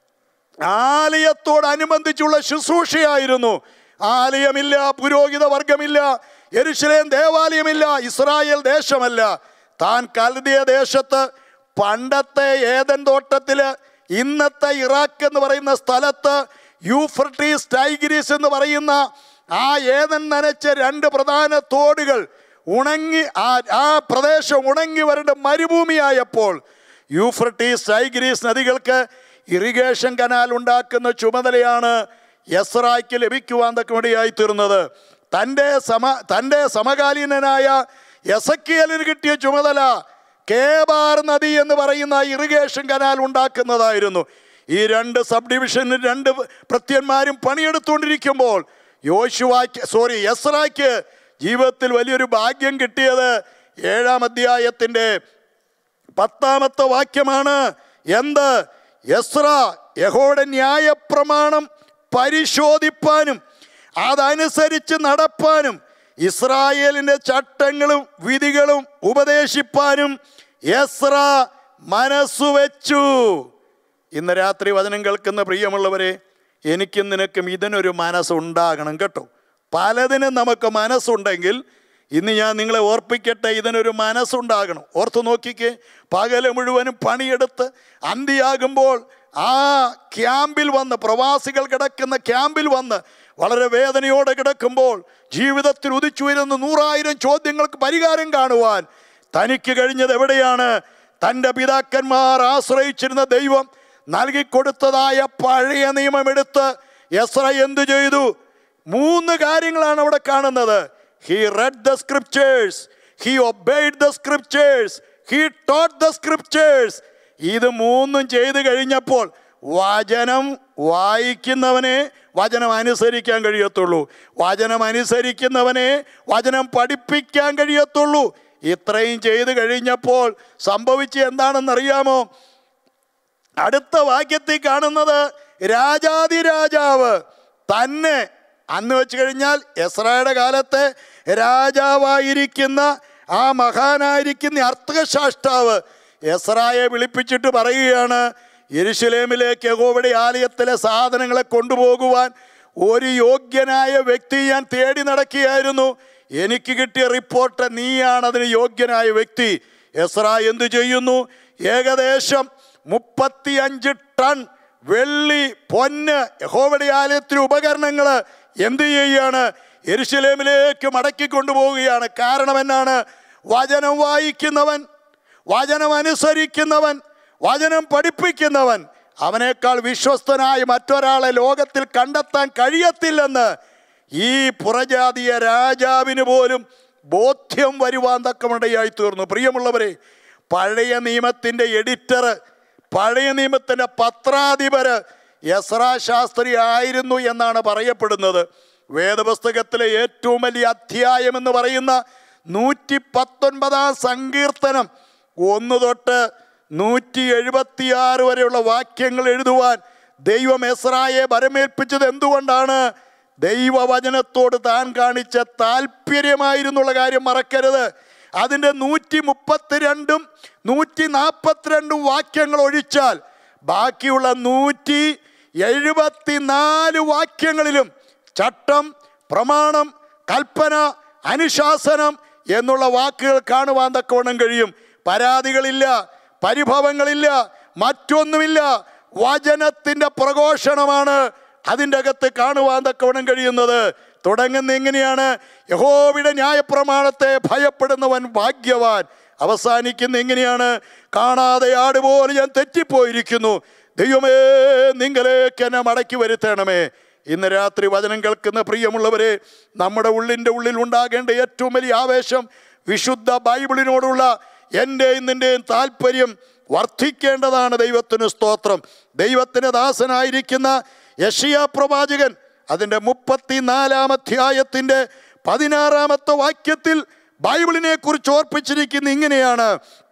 ആലയത്തോടനുബന്ധിച്ചുള്ള ശുശ്രൂഷയായിരുന്നു ആലയമില്ല പുരോഹിത വർഗമില്ല എരുശലേം ദേവാലയമില്ല ഇസ്രായേൽ ദേശമല്ല താൻ കൽദിയ ദേശത്ത് പണ്ടത്തെ ഏതൻ തോട്ടത്തില് ഇന്നത്തെ ഇറാഖ് എന്ന് പറയുന്ന സ്ഥലത്ത് യൂഫ്രട്ടീസ് ടൈഗ്രീസ് എന്ന് പറയുന്ന ആ ഏതൻ നനച്ച രണ്ട് പ്രധാന തോടുകൾ ഉണങ്ങി ആ ആ പ്രദേശം ഉണങ്ങി വരേണ്ട മരുഭൂമിയായപ്പോൾ യൂഫ്രട്ടീസ് ടൈഗ്രീസ് നദികൾക്ക് ഇറിഗേഷൻ കനാൽ ഉണ്ടാക്കുന്ന ചുമതലയാണ് യസ്രായ്ക്ക് ലഭിക്കുവാൻ തക്കമടിയായി തീർന്നത് തൻ്റെ സമ തൻ്റെ സമകാലീനനായ എസക്കിയലിന് കിട്ടിയ ചുമതല കേബാർ നദി എന്ന് പറയുന്ന ഇറിഗേഷൻ കനാൽ ഉണ്ടാക്കുന്നതായിരുന്നു ഈ രണ്ട് സബ് ഡിവിഷനിൽ രണ്ട് ഭൃത്യന്മാരും പണിയെടുത്തുകൊണ്ടിരിക്കുമ്പോൾ യോശുവാക്ക് സോറി യസ്രാക്ക് ജീവിതത്തിൽ വലിയൊരു ഭാഗ്യം കിട്ടിയത് ഏഴാം അധ്യായത്തിൻ്റെ പത്താമത്തെ വാക്യമാണ് എന്ത് യസ്ര യഹോയുടെ ന്യായപ്രമാണം പരിശോധിപ്പാനും അതനുസരിച്ച് നടപ്പാനും ഇസ്രായേലിൻ്റെ ചട്ടങ്ങളും വിധികളും ഉപദേശിപ്പാനും യസ്ര മനസ്സുവെച്ചു ഇന്ന് രാത്രി വചനം കേൾക്കുന്ന പ്രിയമുള്ളവരെ എനിക്കും നിനക്കും ഇതിനൊരു മനസ്സുണ്ടാകണം കേട്ടോ പലതിനും നമുക്ക് മനസ്സുണ്ടെങ്കിൽ ഇന്ന് ഞാൻ നിങ്ങളെ ഓർപ്പിക്കട്ടെ ഇതിനൊരു മനസ്സുണ്ടാകണം ഓർത്ത് നോക്കിക്കേ പകല് മുഴുവനും പണിയെടുത്ത് അന്തിയാകുമ്പോൾ ആ ക്യാമ്പിൽ വന്ന് പ്രവാസികൾ കിടക്കുന്ന ക്യാമ്പിൽ വന്ന് വളരെ വേദനയോടെ കിടക്കുമ്പോൾ ജീവിതത്തിൽ ഉദിച്ചു വരുന്ന നൂറായിരം ചോദ്യങ്ങൾക്ക് പരിഹാരം കാണുവാൻ തനിക്ക് കഴിഞ്ഞത് എവിടെയാണ് തൻ്റെ പിതാക്കന്മാർ ആശ്രയിച്ചിരുന്ന ദൈവം നൽകിക്കൊടുത്തതായ പഴയ നിയമം എടുത്ത് എസ്ര എന്തു ചെയ്തു മൂന്ന് കാര്യങ്ങളാണ് അവിടെ കാണുന്നത് he read the scriptures he obeyed the scriptures he taught the scriptures ഇത് മൂന്നും ചെയ്തു കഴിഞ്ഞപ്പോൾ വചനം വായിക്കുന്നവനെ വചനം അനുസരിക്കാൻ കഴിയത്തുള്ളൂ വചനം അനുസരിക്കുന്നവനെ വചനം പഠിപ്പിക്കാൻ കഴിയത്തുള്ളൂ ഇത്രയും ചെയ്തു കഴിഞ്ഞപ്പോൾ സംഭവിച്ച എന്താണെന്നറിയാമോ അടുത്ത വാക്യത്തിൽ കാണുന്നത് രാജാതിരാജാവ് തന്നെ അന്ന് വെച്ച് കഴിഞ്ഞാൽ എസ്രയുടെ കാലത്തെ രാജാവായിരിക്കുന്ന ആ മഹാനായിരിക്കുന്ന അർത്ഥശാഷ്ടാവ് എസ്രായെ വിളിപ്പിച്ചിട്ട് പറയുകയാണ് യെരുശലേമിലേക്ക് യഹോവയുടെ ആലയത്തിലെ സാധനങ്ങളെ കൊണ്ടുപോകുവാൻ ഒരു യോഗ്യനായ വ്യക്തി ഞാൻ തേടി നടക്കുകയായിരുന്നു എനിക്ക് കിട്ടിയ റിപ്പോർട്ട് നീയാണ് അതിന് യോഗ്യനായ വ്യക്തി എസ്ര എന്തു ചെയ്യുന്നു ഏകദേശം മുപ്പത്തിയഞ്ച് ടൺ വെള്ളി പൊന്ന് യഹോവയുടെ ആലയത്തിന് ഉപകരണങ്ങൾ എന്ത് ചെയ്യുകയാണ് എരുശലേമിലേക്ക് മടക്കി കൊണ്ടുപോവുകയാണ് കാരണം എന്നാണ് വചനം വായിക്കുന്നവൻ വചനം അനുസരിക്കുന്നവൻ വചനം പഠിപ്പിക്കുന്നവൻ അവനേക്കാൾ വിശ്വസ്തനായി മറ്റൊരാളെ ലോകത്തിൽ കണ്ടെത്താൻ കഴിയത്തില്ലെന്ന് ഈ പുറജാതീയ രാജാവിന് പോലും ബോധ്യം വരുവാൻ തക്കമിടയായി തീർന്നു പ്രിയമുള്ളവരെ പഴയ നിയമത്തിൻ്റെ എഡിറ്റർ പഴയ നിയമത്തിൻ്റെ പത്രാധിപര് യസ്രാ ശാസ്ത്രി ആയിരുന്നു എന്നാണ് പറയപ്പെടുന്നത് വേദപുസ്തകത്തിലെ ഏറ്റവും വലിയ അധ്യായം എന്ന് പറയുന്ന നൂറ്റി പത്തൊൻപതാം സങ്കീർത്തനം ഒന്ന് തൊട്ട് നൂറ്റി എഴുപത്തിയാറ് വരെയുള്ള വാക്യങ്ങൾ എഴുതുവാൻ ദൈവം എസ്രായെ വരമേൽപ്പിച്ചത് എന്തുകൊണ്ടാണ് ദൈവവചനത്തോട് താൻ കാണിച്ച താല്പര്യമായിരുന്നുള്ള കാര്യം മറക്കരുത് അതിൻ്റെ നൂറ്റി മുപ്പത്തിരണ്ടും നൂറ്റി നാൽപ്പത്തിരണ്ടും വാക്യങ്ങൾ ഒഴിച്ചാൽ ബാക്കിയുള്ള നൂറ്റി എഴുപത്തിനാല് വാക്യങ്ങളിലും ചട്ടം പ്രമാണം കൽപ്പന അനുശാസനം എന്നുള്ള വാക്കുകൾ കാണുവാൻ തക്കവണ്ണം കഴിയും പരാതികളില്ല പരിഭവങ്ങളില്ല മറ്റൊന്നുമില്ല വചനത്തിൻ്റെ പ്രഘോഷണമാണ് അതിൻ്റെ അകത്ത് കാണുവാൻ തക്കവണ്ണം കഴിയുന്നത് തുടങ്ങുന്ന എങ്ങനെയാണ് യഹോവിടെ ന്യായപ്രമാണത്തെ ഭയപ്പെടുന്നവൻ ഭാഗ്യവാൻ അവസാനിക്കുന്ന എങ്ങനെയാണ് കാണാതെ ആടുപോലെ ഞാൻ തെറ്റിപ്പോയിരിക്കുന്നു ദൈവമേ നിങ്ങളേക്ക് എന്നെ മടക്കി വരുത്തണമേ ഇന്ന് രാത്രി വചനം കേൾക്കുന്ന പ്രിയമുള്ളവരെ നമ്മുടെ ഉള്ളിൻ്റെ ഉള്ളിൽ ഉണ്ടാകേണ്ട ഏറ്റവും വലിയ ആവേശം വിശുദ്ധ ബൈബിളിനോടുള്ള എൻ്റെയും നിൻ്റെയും താല്പര്യം വർദ്ധിക്കേണ്ടതാണ് ദൈവത്തിന് സ്തോത്രം ദൈവത്തിന് ദാസനായിരിക്കുന്ന യഷിയ പ്രവാചകൻ അതിൻ്റെ മുപ്പത്തിനാലാം അധ്യായത്തിൻ്റെ പതിനാറാമത്തെ വാക്യത്തിൽ ബൈബിളിനെ കുറിച്ച് ഓർപ്പിച്ചിരിക്കുന്ന ഇങ്ങനെയാണ്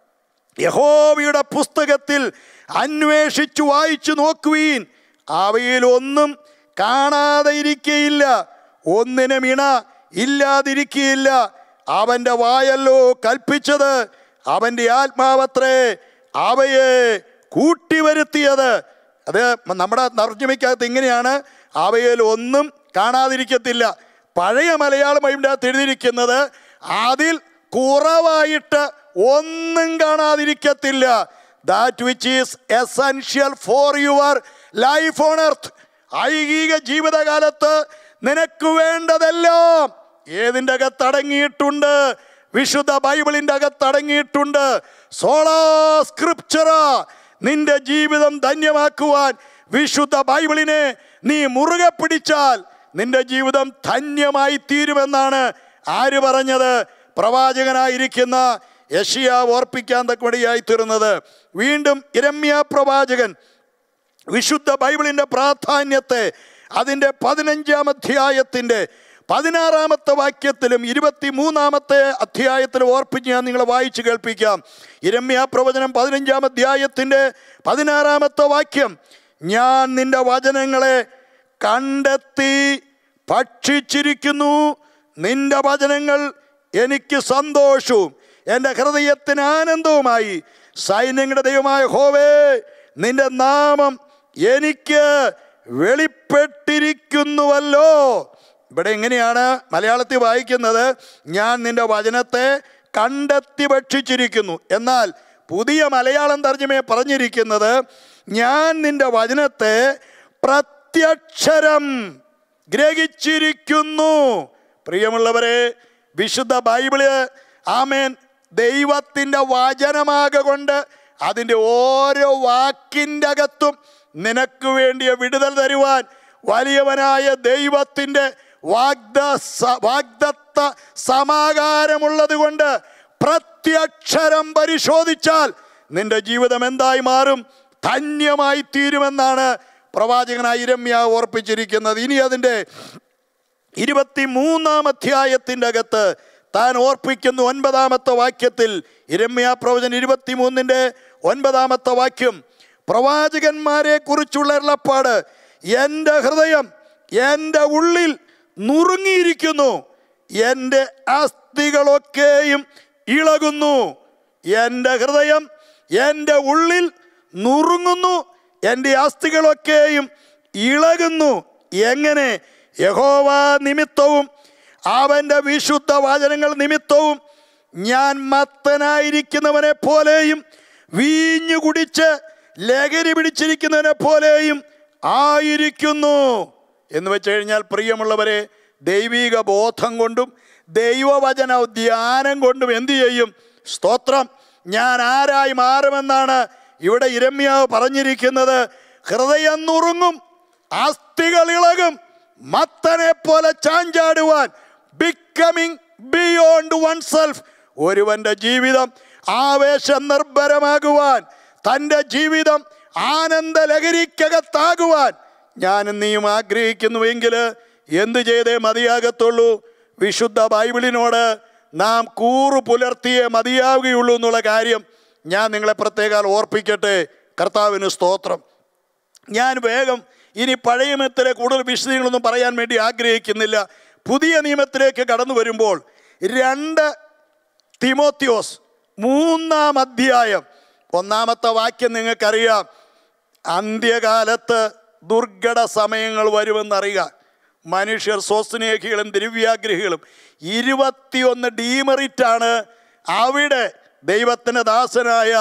യഹോവയുടെ പുസ്തകത്തിൽ അന്വേഷിച്ചു വായിച്ചു നോക്കുവീൻ അവയിൽ ഒന്നും കാണാതെ ഇരിക്കയില്ല ഒന്നിനും ഇണ ഇല്ലാതിരിക്കയില്ല അവൻ്റെ വായല്ലോ കൽപ്പിച്ചത് അവൻ്റെ ആത്മാവത്രേ അവയെ കൂട്ടിവരുത്തിയത് അത് നമ്മുടെ തർജ്ജമയ്ക്കകത്ത് ഇങ്ങനെയാണ് അവയിൽ ഒന്നും കാണാതിരിക്കത്തില്ല പഴയ മലയാളം ബൈബിളിൻ്റെ അകത്ത് എഴുതിയിരിക്കുന്നത് അതിൽ കുറവായിട്ട് ഒന്നും കാണാതിരിക്കത്തില്ല that which is essential for your life on earth ഐഹിക ജീവിതകാലത്ത് നിനക്ക് വേണ്ടതെല്ലാം ഏതിൻ്റെ അകത്ത് അടങ്ങിയിട്ടുണ്ട് വിശുദ്ധ ബൈബിളിൻ്റെ അകത്ത് അടങ്ങിയിട്ടുണ്ട് സോളാ സ്ക്രിപ്ചറ നിന്റെ ജീവിതം ധന്യമാക്കുവാൻ വിശുദ്ധ ബൈബിളിനെ നീ മുറുകെ പിടിച്ചാൽ നിന്റെ ജീവിതം ധന്യമായി തീരുമെന്നാണ് ആര് പറഞ്ഞത് പ്രവാചകനായിരിക്കുന്ന യഷിയ ഓർപ്പിക്കാൻ തക്കവടിയായി തീർന്നത് വീണ്ടും ഇരമ്യ പ്രവാചകൻ വിശുദ്ധ ബൈബിളിൻ്റെ പ്രാധാന്യത്തെ അതിൻ്റെ പതിനഞ്ചാം അധ്യായത്തിൻ്റെ പതിനാറാമത്തെ വാക്യത്തിലും ഇരുപത്തി മൂന്നാമത്തെ അധ്യായത്തിലും ഓർപ്പിച്ച് ഞാൻ നിങ്ങളെ വായിച്ചു കേൾപ്പിക്കാം ഇരമ്യ പ്രവചനം പതിനഞ്ചാം അധ്യായത്തിൻ്റെ പതിനാറാമത്തെ വാക്യം ഞാൻ നിന്റെ വചനങ്ങളെ കണ്ടെത്തി ഭക്ഷിച്ചിരിക്കുന്നു നിന്റെ വചനങ്ങൾ എനിക്ക് സന്തോഷവും എൻ്റെ ഹൃദയത്തിന് ആനന്ദവുമായി സൈന്യങ്ങളുടെ ദൈവമായ ഹോവേ നിന്റെ നാമം എനിക്ക് വെളിപ്പെട്ടിരിക്കുന്നുവല്ലോ ഇവിടെ എങ്ങനെയാണ് മലയാളത്തിൽ വായിക്കുന്നത് ഞാൻ നിന്റെ വചനത്തെ കണ്ടെത്തി ഭക്ഷിച്ചിരിക്കുന്നു എന്നാൽ പുതിയ മലയാളം തർജ്ജമയെ പറഞ്ഞിരിക്കുന്നത് ഞാൻ നിന്റെ വചനത്തെ പ്രത്യക്ഷരം ഗ്രഹിച്ചിരിക്കുന്നു പ്രിയമുള്ളവരെ വിശുദ്ധ ബൈബിള് ആമേൻ ദൈവത്തിൻ്റെ വചനമാകൊണ്ട് അതിൻ്റെ ഓരോ വാക്കിൻ്റെ അകത്തും നിനക്ക് വേണ്ടിയ വിടുതൽ തരുവാൻ വലിയവനായ ദൈവത്തിൻ്റെ വാഗ്ദ സ- വാഗ്ദത്ത സമാകാരമുള്ളത് കൊണ്ട് പ്രത്യക്ഷരം പരിശോധിച്ചാൽ നിന്റെ ജീവിതം എന്തായി മാറും ധന്യമായി തീരുമെന്നാണ് പ്രവാചകനായ ഇരമ്യ ഓർപ്പിച്ചിരിക്കുന്നത് ഇനി അതിൻ്റെ ഇരുപത്തി മൂന്നാം അധ്യായത്തിൻ്റെ അകത്ത് താൻ ഓർപ്പിക്കുന്ന ഒൻപതാമത്തെ വാക്യത്തിൽ ഇരമ്യ പ്രവചൻ ഇരുപത്തിമൂന്നിൻ്റെ ഒൻപതാമത്തെ വാക്യം പ്രവാചകന്മാരെ കുറിച്ചുള്ള അരുളപ്പാട് എൻ്റെ ഹൃദയം എൻ്റെ ഉള്ളിൽ നുറുങ്ങിയിരിക്കുന്നു എൻ്റെ അസ്ഥികളൊക്കെയും ഇളകുന്നു എൻ്റെ ഹൃദയം എൻ്റെ ഉള്ളിൽ നുറുങ്ങുന്നു എൻ്റെ അസ്ഥികളൊക്കെയും ഇളകുന്നു എങ്ങനെ യഹോവ നിമിത്തവും അവൻ്റെ വിശുദ്ധ വചനങ്ങൾ നിമിത്തവും ഞാൻ മത്തനായിരിക്കുന്നവനെ പോലെയും വീഞ്ഞു കുടിച്ച് ലഹരി പിടിച്ചിരിക്കുന്നവനെ പോലെയും ആയിരിക്കുന്നു എന്ന് വെച്ച് കഴിഞ്ഞാൽ പ്രിയമുള്ളവരെ ദൈവിക ബോധം കൊണ്ടും ദൈവവചന ധ്യാനം കൊണ്ടും എന്തു ചെയ്യും സ്തോത്രം ഞാൻ ആരായി മാറുമെന്നാണ് ഇവിടെ ഇരമ്യാവ് പറഞ്ഞിരിക്കുന്നത് ഹൃദയം നുറുങ്ങും അസ്ഥികൾ ഇളകും മത്തനെ പോലെ ചാഞ്ചാടുവാൻ ബിക്കമിങ് ബിയോണ്ട് വൺ സെൽഫ് ഒരുവന്റെ ജീവിതം ആവേശം നിർഭരമാകുവാൻ തൻ്റെ ജീവിതം ആനന്ദ ലഹരിക്കകത്താകുവാൻ ഞാനും നീയും ആഗ്രഹിക്കുന്നുവെങ്കിൽ എന്ത് ചെയ്തേ മതിയാകത്തുള്ളൂ വിശുദ്ധ ബൈബിളിനോട് നാം കൂറു പുലർത്തിയേ മതിയാവുകയുള്ളൂ എന്നുള്ള കാര്യം ഞാൻ നിങ്ങളെ പ്രത്യേകാൽ ഓർപ്പിക്കട്ടെ കർത്താവിന് സ്തോത്രം ഞാൻ വേഗം ഇനി പഴയ നിയമത്തിലെ കൂടുതൽ വിശദീകളൊന്നും പറയാൻ വേണ്ടി ആഗ്രഹിക്കുന്നില്ല പുതിയ നിയമത്തിലേക്ക് കടന്നു വരുമ്പോൾ രണ്ട് തിമോത്യോസ് മൂന്നാം അധ്യായം ഒന്നാമത്തെ വാക്യം നിങ്ങൾക്കറിയാം അന്ത്യകാലത്ത് ദുർഘട സമയങ്ങൾ വരുമെന്നറിയുക മനുഷ്യർ സ്വസ്നേഹികളും ദ്രവ്യാഗ്രഹികളും ഇരുപത്തിയൊന്ന് ഡീമറിറ്റാണ് അവിടെ ദൈവത്തിൻ്റെ ദാസനായ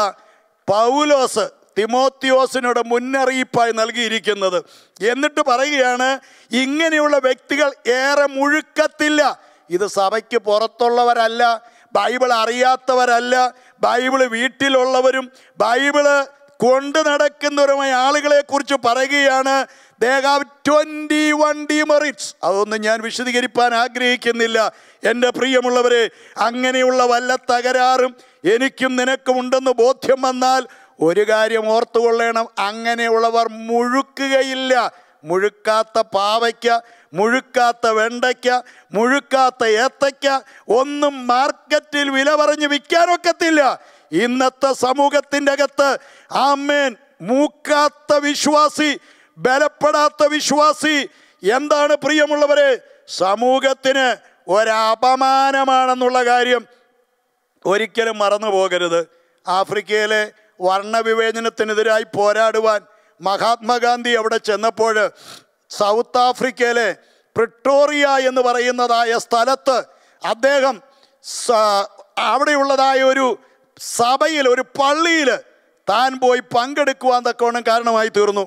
പൗലോസ് തിമോത്തിയോസിനോട് മുന്നറിയിപ്പായി നൽകിയിരിക്കുന്നത് എന്നിട്ട് പറയുകയാണ് ഇങ്ങനെയുള്ള വ്യക്തികൾ ഏറെ മുഴുക്കത്തില്ല ഇത് സഭയ്ക്ക് പുറത്തുള്ളവരല്ല ബൈബിൾ അറിയാത്തവരല്ല ബൈബിള് വീട്ടിലുള്ളവരും ബൈബിള് കൊണ്ട് നടക്കുന്നവരുമായ ആളുകളെ കുറിച്ച് പറയുകയാണ് they have twenty one demerits അതൊന്നും ഞാൻ വിശദീകരിപ്പാൻ ആഗ്രഹിക്കുന്നില്ല എൻ്റെ പ്രിയമുള്ളവരെ അങ്ങനെയുള്ള വല്ല തകരാറും എനിക്കും നിനക്കും ഉണ്ടെന്ന് ബോധ്യം വന്നാൽ ഒരു കാര്യം ഓർത്തുകൊള്ളണം അങ്ങനെയുള്ളവർ മുഴുക്കുകയില്ല മുഴുക്കാത്ത പാവയ്ക്ക മുഴുക്കാത്ത വെണ്ടയ്ക്ക മുഴുക്കാത്ത ഏത്തയ്ക്ക ഒന്നും മാർക്കറ്റിൽ വില പറഞ്ഞ് വിൽക്കാനൊക്കത്തില്ല ഇന്നത്തെ സമൂഹത്തിൻ്റെ അകത്ത് ആമേൻ മൂക്കാത്ത വിശ്വാസി ബലപ്പെടാത്ത വിശ്വാസി എന്താണ് പ്രിയമുള്ളവരെ സമൂഹത്തിന് ഒരപമാനമാണെന്നുള്ള കാര്യം ഒരിക്കലും മറന്നു പോകരുത് ആഫ്രിക്കയിലെ വർണ്ണവിവേചനത്തിനെതിരായി പോരാടുവാൻ മഹാത്മാഗാന്ധി അവിടെ ചെന്നപ്പോൾ സൗത്ത് ആഫ്രിക്കയിലെ പ്രിട്ടോറിയ എന്ന് പറയുന്നതായ സ്ഥലത്ത് അദ്ദേഹം സ- അവിടെയുള്ളതായ ഒരു സഭയിൽ ഒരു പള്ളിയിൽ താൻ പോയി പങ്കെടുക്കുവാൻ തക്കവണ്ണം കാരണമായി തീർന്നു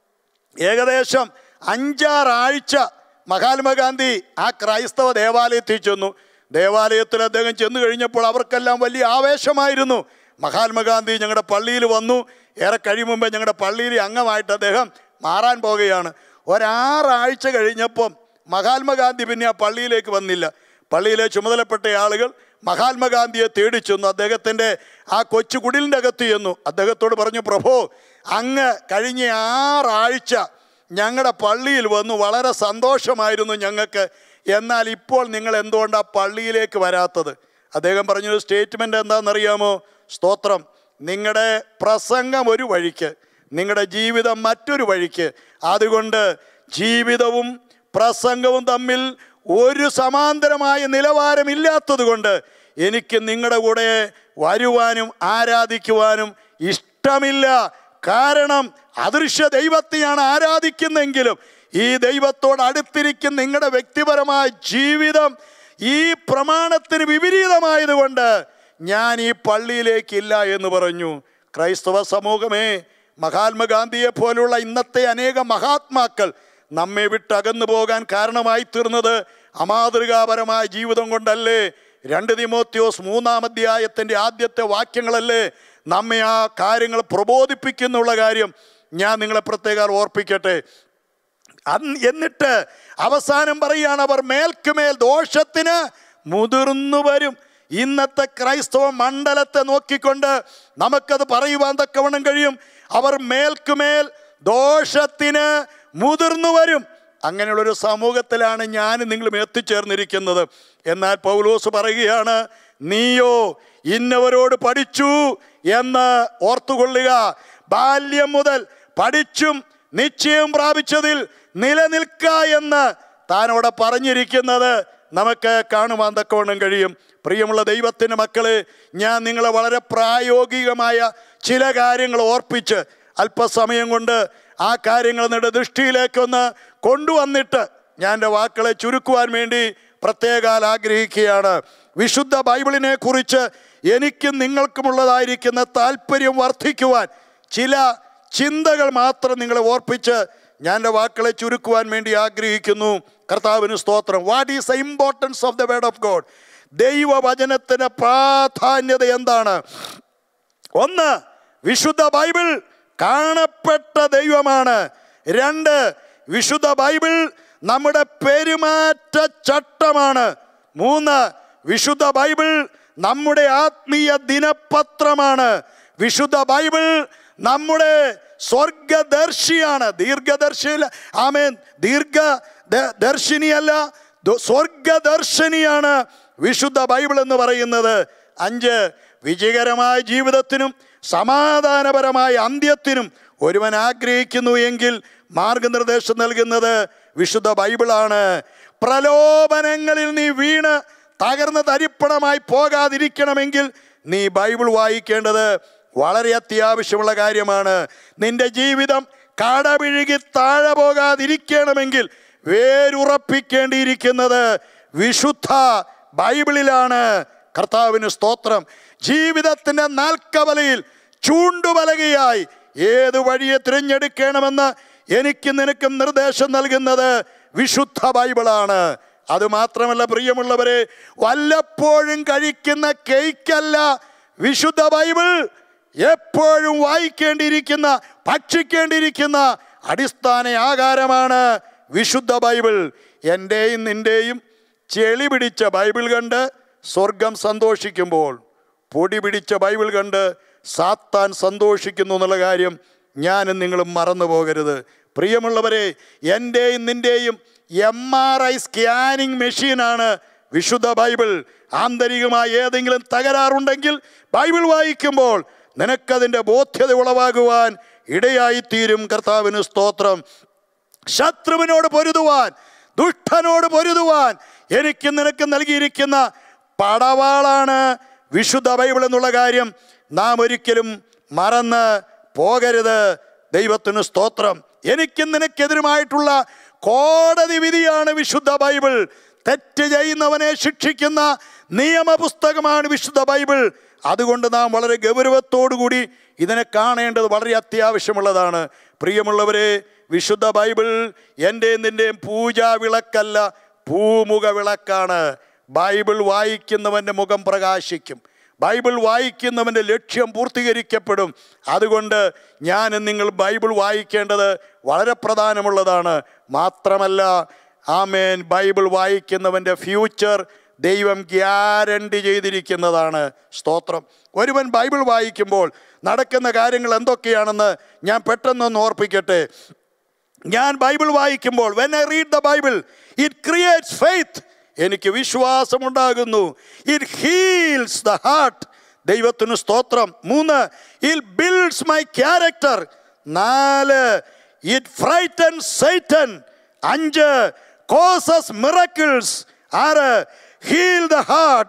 ഏകദേശം അഞ്ചാറാഴ്ച മഹാത്മാഗാന്ധി ആ ക്രൈസ്തവ ദേവാലയത്തിൽ ചെന്നു ദേവാലയത്തിൽ അദ്ദേഹം ചെന്നു കഴിഞ്ഞപ്പോൾ അവർക്കെല്ലാം വലിയ ആവേശമായിരുന്നു മഹാത്മാഗാന്ധി ഞങ്ങളുടെ പള്ളിയിൽ വന്നു ഏറെ കഴിയും മുമ്പേ ഞങ്ങളുടെ പള്ളിയിൽ അംഗമായിട്ട് അദ്ദേഹം മാറാൻ പോകുകയാണ് ഒരാറാഴ്ച കഴിഞ്ഞപ്പം മഹാത്മാഗാന്ധി പിന്നെ ആ പള്ളിയിലേക്ക് വന്നില്ല പള്ളിയിലെ ചുമതലപ്പെട്ട ആളുകൾ മഹാത്മാഗാന്ധിയെ തേടി ചെന്നു അദ്ദേഹത്തിൻ്റെ ആ കൊച്ചു കുടിലിൻ്റെ അകത്ത് ചെന്നു അദ്ദേഹത്തോട് പറഞ്ഞു പ്രഭോ അങ്ങ് കഴിഞ്ഞ ആറാഴ്ച ഞങ്ങളുടെ പള്ളിയിൽ വന്നു വളരെ സന്തോഷമായിരുന്നു ഞങ്ങൾക്ക് എന്നാൽ ഇപ്പോൾ നിങ്ങൾ എന്തുകൊണ്ട് ആ പള്ളിയിലേക്ക് വരാത്തത് അദ്ദേഹം പറഞ്ഞൊരു സ്റ്റേറ്റ്മെൻ്റ് എന്താണെന്നറിയാമോ സ്തോത്രം നിങ്ങളുടെ പ്രസംഗം ഒരു വഴിക്ക് നിങ്ങളുടെ ജീവിതം മറ്റൊരു വഴിക്ക് അതുകൊണ്ട് ജീവിതവും പ്രസംഗവും തമ്മിൽ ഒരു സമാന്തരമായ നിലവാരമില്ലാത്തത് കൊണ്ട് എനിക്ക് നിങ്ങളുടെ കൂടെ വരുവാനും ആരാധിക്കുവാനും ഇഷ്ടമില്ല കാരണം അദൃശ്യ ദൈവത്തെയാണ് ആരാധിക്കുന്നെങ്കിലും ഈ ദൈവത്തോട് അടുത്തിരിക്കുന്ന നിങ്ങളുടെ വ്യക്തിപരമായ ജീവിതം ഈ പ്രമാണത്തിന് വിപരീതമായതുകൊണ്ട് ഞാൻ ഈ പള്ളിയിലേക്കില്ല എന്ന് പറഞ്ഞു ക്രൈസ്തവ സമൂഹമേ മഹാത്മാഗാന്ധിയെ പോലുള്ള ഇന്നത്തെ അനേക മഹാത്മാക്കൾ നമ്മെ വിട്ട് അകന്നു പോകാൻ കാരണമായി തീർന്നത് അമാതൃകാപരമായ ജീവിതം കൊണ്ടല്ലേ രണ്ട് തിമോത്യോസ് മൂന്നാം അധ്യായത്തിൻ്റെ ആദ്യത്തെ വാക്യങ്ങളല്ലേ നമ്മെ ആ കാര്യങ്ങൾ പ്രബോധിപ്പിക്കുന്നുള്ള കാര്യം ഞാൻ നിങ്ങളെ പ്രത്യേകം ഓർപ്പിക്കട്ടെ അന്ന് എന്നിട്ട് അവസാനം പറയുകയാണ് അവർ മേൽക്കുമേൽ ദോഷത്തിന് മുതിർന്നു വരും ഇന്നത്തെ ക്രൈസ്തവ മണ്ഡലത്തെ നോക്കിക്കൊണ്ട് നമുക്കത് പറയുവാൻ തക്കവണ്ണം കഴിയും അവർ മേൽക്കുമേൽ ദോഷത്തിന് മുതിർന്നു വരും അങ്ങനെയുള്ളൊരു സമൂഹത്തിലാണ് ഞാൻ നിങ്ങളും എത്തിച്ചേർന്നിരിക്കുന്നത് എന്നാൽ പൗലോസ് പറയുകയാണ് നീയോ ഇന്നവരോട് പഠിച്ചു എന്ന് ഓർത്തുകൊള്ളുക ബാല്യം മുതൽ പഠിച്ചും നിശ്ചയം പ്രാപിച്ചതിൽ നിലനിൽക്ക എന്ന് താനവിടെ പറഞ്ഞിരിക്കുന്നത് നമുക്ക് കാണുവാൻ തക്കവണ്ണം കഴിയും പ്രിയമുള്ള ദൈവത്തിൻ്റെ മക്കളെ ഞാൻ നിങ്ങളെ വളരെ പ്രായോഗികമായ ചില കാര്യങ്ങൾ ഓർപ്പിച്ച് അല്പസമയം കൊണ്ട് ആ കാര്യങ്ങൾ നിങ്ങളുടെ ദൃഷ്ടിയിലേക്കൊന്ന് കൊണ്ടുവന്നിട്ട് ഞാൻ എൻ്റെ വാക്കുകളെ ചുരുക്കുവാൻ വേണ്ടി പ്രത്യേകാൽ ആഗ്രഹിക്കുകയാണ് വിശുദ്ധ ബൈബിളിനെ കുറിച്ച് എനിക്കും നിങ്ങൾക്കുമുള്ളതായിരിക്കുന്ന താല്പര്യം വർദ്ധിക്കുവാൻ ചില ചിന്തകൾ മാത്രം നിങ്ങളെ ഓർപ്പിച്ച് ഞാൻ എൻ്റെ വാക്കുകളെ ചുരുക്കുവാൻ വേണ്ടി ആഗ്രഹിക്കുന്നു കർത്താവിന് സ്തോത്രം what is the importance of the word of God ദൈവവചനത്തിന് പ്രാധാന്യത എന്താണ് ഒന്ന് വിശുദ്ധ ബൈബിൾ കാണപ്പെട്ട ദൈവമാണ് രണ്ട് വിശുദ്ധ ബൈബിൾ നമ്മുടെ പെരുമാറ്റ ചട്ടമാണ് മൂന്ന് വിശുദ്ധ ബൈബിൾ നമ്മുടെ ആത്മീയ ദിനപത്രമാണ് വിശുദ്ധ ബൈബിൾ നമ്മുടെ സ്വർഗദർശിയാണ് ദീർഘദർശിയല്ല ആമേൻ ദീർഘ ദ- ദർശിനിയല്ല ദ- സ്വർഗദർശിനിയാണ് വിശുദ്ധ ബൈബിൾ എന്ന് പറയുന്നത് അഞ്ച് വിജയകരമായ ജീവിതത്തിനും സമാധാനപരമായ അന്ത്യത്തിനും ഒരുവൻ ആഗ്രഹിക്കുന്നു എങ്കിൽ മാർഗനിർദ്ദേശം നൽകുന്നത് വിശുദ്ധ ബൈബിളാണ് പ്രലോഭനങ്ങളിൽ നീ വീണ് തകർന്ന് തരിപ്പണമായി പോകാതിരിക്കണമെങ്കിൽ നീ ബൈബിൾ വായിക്കേണ്ടത് വളരെ അത്യാവശ്യമുള്ള കാര്യമാണ് നിന്റെ ജീവിതം കടപിഴുകി താഴെ പോകാതിരിക്കണമെങ്കിൽ വേരുറപ്പിക്കേണ്ടിയിരിക്കുന്നത് വിശുദ്ധ ബൈബിളിലാണ് കർത്താവിന് സ്തോത്രം ജീവിതത്തിൻ്റെ നാൽക്കവലയിൽ ചൂണ്ടുവലകയായി ഏത് വഴിയെ തിരഞ്ഞെടുക്കണമെന്ന് എനിക്ക് നിനക്കും നിർദ്ദേശം നൽകുന്നത് വിശുദ്ധ ബൈബിളാണ് അതുമാത്രമല്ല പ്രിയമുള്ളവരെ വല്ലപ്പോഴും കഴിക്കുന്ന കേക്കല്ല വിശുദ്ധ ബൈബിൾ എപ്പോഴും വായിക്കേണ്ടിയിരിക്കുന്ന ഭക്ഷിക്കേണ്ടിയിരിക്കുന്ന അടിസ്ഥാന ആകാരമാണ് വിശുദ്ധ ബൈബിൾ എൻ്റെയും നിൻ്റെയും ചെളി പിടിച്ച ബൈബിൾ കണ്ട് സ്വർഗം സന്തോഷിക്കുമ്പോൾ പൊടി പിടിച്ച ബൈബിൾ കണ്ട് സാത്താൻ സന്തോഷിക്കുന്നു എന്നുള്ള കാര്യം ഞാനും നിങ്ങളും മറന്നു പോകരുത് പ്രിയമുള്ളവരെ എൻ്റെയും നിൻ്റെയും എം ആർ ഐ സ്കാനിങ് മെഷീനാണ് വിശുദ്ധ ബൈബിൾ ആന്തരികമായ ഏതെങ്കിലും തകരാറുണ്ടെങ്കിൽ ബൈബിൾ വായിക്കുമ്പോൾ നിനക്കതിൻ്റെ ബോധ്യത ഉളവാകുവാൻ ഇടയായിത്തീരും കർത്താവിന് സ്തോത്രം ശത്രുവിനോട് പൊരുതുവാൻ ദുഷ്ടനോട് പൊരുതുവാൻ എനിക്ക് നിനക്ക് നൽകിയിരിക്കുന്ന പടവാളാണ് വിശുദ്ധ ബൈബിൾ എന്നുള്ള കാര്യം നാം ഒരിക്കലും മറന്ന് പോകരുത് ദൈവത്തിന് സ്തോത്രം എനിക്കും നിനക്കെതിരുമായിട്ടുള്ള കോടതി വിധിയാണ് വിശുദ്ധ ബൈബിൾ തെറ്റ് ചെയ്യുന്നവനെ ശിക്ഷിക്കുന്ന നിയമപുസ്തകമാണ് വിശുദ്ധ ബൈബിൾ അതുകൊണ്ട് നാം വളരെ ഗൗരവത്തോടുകൂടി ഇതിനെ കാണേണ്ടത് വളരെ അത്യാവശ്യമുള്ളതാണ് പ്രിയമുള്ളവരെ വിശുദ്ധ ബൈബിൾ എൻ്റെ നിൻ്റെയും പൂജാ വിളക്കല്ല പൂമുഖ വിളക്കാണ് ബൈബിൾ വായിക്കുന്നവൻ്റെ മുഖം പ്രകാശിക്കും ബൈബിൾ വായിക്കുന്നവൻ്റെ ലക്ഷ്യം പൂർത്തീകരിക്കപ്പെടും അതുകൊണ്ട് ഞാൻ നിങ്ങൾ ബൈബിൾ വായിക്കേണ്ടത് വളരെ പ്രധാനമുള്ളതാണ് മാത്രമല്ല ആമേൻ ബൈബിൾ വായിക്കുന്നവൻ്റെ ഫ്യൂച്ചർ ദൈവം ഗ്യാരണ്ടി ചെയ്തിരിക്കുന്നതാണ് സ്തോത്രം ഒരുവൻ ബൈബിൾ വായിക്കുമ്പോൾ നടക്കുന്ന കാര്യങ്ങൾ എന്തൊക്കെയാണെന്ന് ഞാൻ പെട്ടെന്നൊന്ന് ഓർപ്പിക്കട്ടെ ഞാൻ ബൈബിൾ വായിക്കുമ്പോൾ when I read the Bible it creates faith എനിക്ക് വിശ്വാസമുണ്ടാകുന്നു ഇറ്റ് ഹീൽസ് ദ ഹാർട്ട് ദൈവത്തിന് സ്തോത്രം മൂന്ന് ഇറ്റ് ബിൽഡ്സ് മൈ ക്യാരക്ടർ നാല് ഇറ്റ് ഫ്രൈറ്റൻ സൈറ്റൻ അഞ്ച് കോസസ് മിറക്കിൾസ് ആറ് ഹീൽ ദ ഹാർട്ട്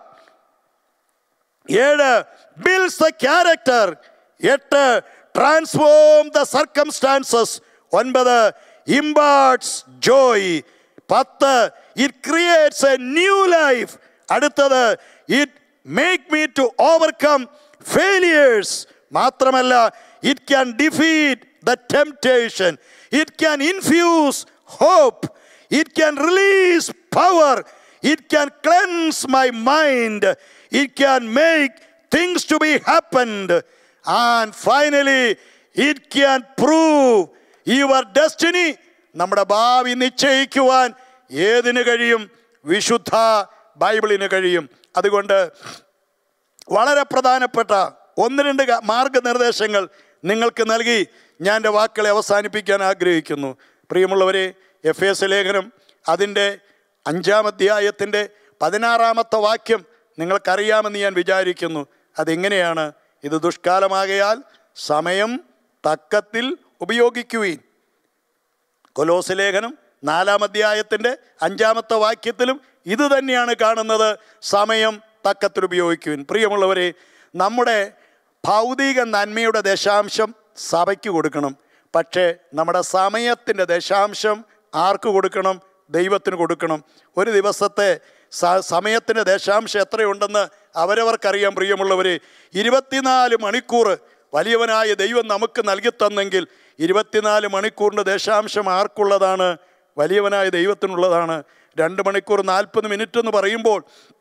ഏഴ് ബിൽസ് ദ ക്യാരക്ടർ എട്ട് ട്രാൻസ്ഫോം ദ സർക്കംസ്റ്റാൻസസ് ഒൻപത് ഇമ്പാർട്സ് ജോയ് പത്ത് it creates a new life അടുത്തത് it make me to overcome failures മാത്രമല്ല it can defeat the temptation it can infuse hope it can release power it can cleanse my mind it can make things to be happened and finally it can prove your destiny നമ്മുടെ ഭാവി നിശ്ചയിക്കുവാൻ ഏതിന് കഴിയും വിശുദ്ധ ബൈബിളിന് കഴിയും അതുകൊണ്ട് വളരെ പ്രധാനപ്പെട്ട ഒന്ന് രണ്ട് ക- മാർഗനിർദ്ദേശങ്ങൾ നിങ്ങൾക്ക് നൽകി ഞാൻ എൻ്റെ വാക്കുകളെ അവസാനിപ്പിക്കാൻ ആഗ്രഹിക്കുന്നു പ്രിയമുള്ളവരെ എഫ് എസ് ലേഖനം അതിൻ്റെ അഞ്ചാം അധ്യായത്തിൻ്റെ പതിനാറാമത്തെ വാക്യം നിങ്ങൾക്കറിയാമെന്ന് ഞാൻ വിചാരിക്കുന്നു അതെങ്ങനെയാണ് ഇത് ദുഷ്കാലമാകയാൽ സമയം തക്കത്തിൽ ഉപയോഗിക്കുവീൻ കൊലോസ് ലേഖനം നാലാം അധ്യായത്തിൻ്റെ അഞ്ചാമത്തെ വാക്യത്തിലും ഇത് തന്നെയാണ് കാണുന്നത് സമയം തക്കത്തിൽ ഉപയോഗിക്കുവിൻ പ്രിയമുള്ളവരെ നമ്മുടെ ഭൗതിക നന്മയുടെ ദശാംശം സഭയ്ക്ക് കൊടുക്കണം പക്ഷേ നമ്മുടെ സമയത്തിൻ്റെ ദശാംശം ആർക്ക് കൊടുക്കണം ദൈവത്തിന് കൊടുക്കണം ഒരു ദിവസത്തെ സ- സമയത്തിൻ്റെ ദശാംശം എത്രയുണ്ടെന്ന് അവരവർക്കറിയാം പ്രിയമുള്ളവരെ ഇരുപത്തിനാല് മണിക്കൂർ വലിയവനായ ദൈവം നമുക്ക് നൽകി തന്നെങ്കിൽ ഇരുപത്തിനാല് മണിക്കൂറിൻ്റെ ദശാംശം ആർക്കുള്ളതാണ് വലിയവനായ ദൈവത്തിനുള്ളതാണ് രണ്ട് മണിക്കൂർ നാൽപ്പത് മിനിറ്റ് എന്ന് പറയുമ്പോൾ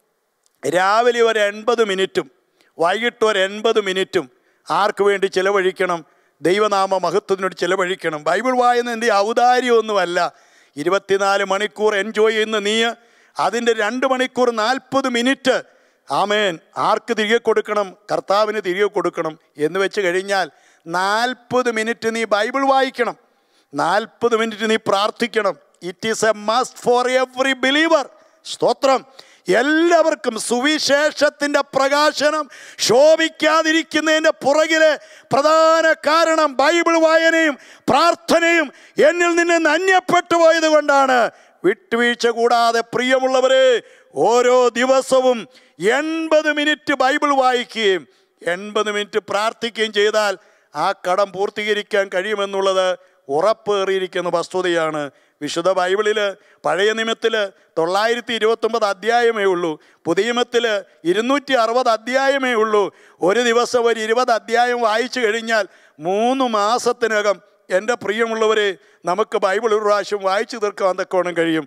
രാവിലെ ഒരു എൺപത് മിനിറ്റും വൈകിട്ട് ഒരു എൺപത് മിനിറ്റും ആർക്ക് വേണ്ടി ചിലവഴിക്കണം ദൈവനാമ മഹത്വത്തിനോട് ചിലവഴിക്കണം ബൈബിൾ വായന എൻ്റെ ഔദാര്യമൊന്നുമല്ല ഇരുപത്തിനാല് മണിക്കൂർ എൻജോയ് ചെയ്യുന്ന നീ അതിൻ്റെ രണ്ട് മണിക്കൂർ നാൽപ്പത് മിനിറ്റ് ആമേൻ ആർക്ക് തിരികെ കൊടുക്കണം കർത്താവിന് തിരികെ കൊടുക്കണം എന്ന് വെച്ച് കഴിഞ്ഞാൽ നാൽപ്പത് മിനിറ്റ് നീ ബൈബിൾ വായിക്കണം നാൽപ്പത് മിനിറ്റ് നീ പ്രാർത്ഥിക്കണം it is a must for every believer സ്തോത്രം എല്ലാവർക്കും സുവിശേഷത്തിൻ്റെ പ്രകാശനം ശോഭിക്കാതിരിക്കുന്നതിൻ്റെ പുറകിലെ പ്രധാന കാരണം ബൈബിൾ വായനയും പ്രാർത്ഥനയും എന്നിൽ നിന്ന് നന്യപ്പെട്ടു പോയത് കൊണ്ടാണ് വിട്ടുവീഴ്ച കൂടാതെ പ്രിയമുള്ളവരെ ഓരോ ദിവസവും എൺപത് മിനിറ്റ് ബൈബിൾ വായിക്കുകയും എൺപത് മിനിറ്റ് പ്രാർത്ഥിക്കുകയും ചെയ്താൽ ആ കടം പൂർത്തീകരിക്കാൻ കഴിയുമെന്നുള്ളത് ഉറപ്പേറിയിരിക്കുന്ന വസ്തുതയാണ് വിശുദ്ധ ബൈബിളിൽ പഴയ നിയമത്തിൽ തൊള്ളായിരത്തി ഇരുപത്തൊമ്പത് അധ്യായമേ ഉള്ളൂ പുതിയ നിയമത്തിൽ ഇരുന്നൂറ്റി അറുപത് അധ്യായമേ ഉള്ളൂ ഒരു ദിവസം ഒരു ഇരുപത് അധ്യായം വായിച്ചു കഴിഞ്ഞാൽ മൂന്ന് മാസത്തിനകം എൻ്റെ പ്രിയമുള്ളവരെ നമുക്ക് ബൈബിൾ ഒരു പ്രാവശ്യം വായിച്ചു തീർക്കാൻ തക്കോണം കഴിയും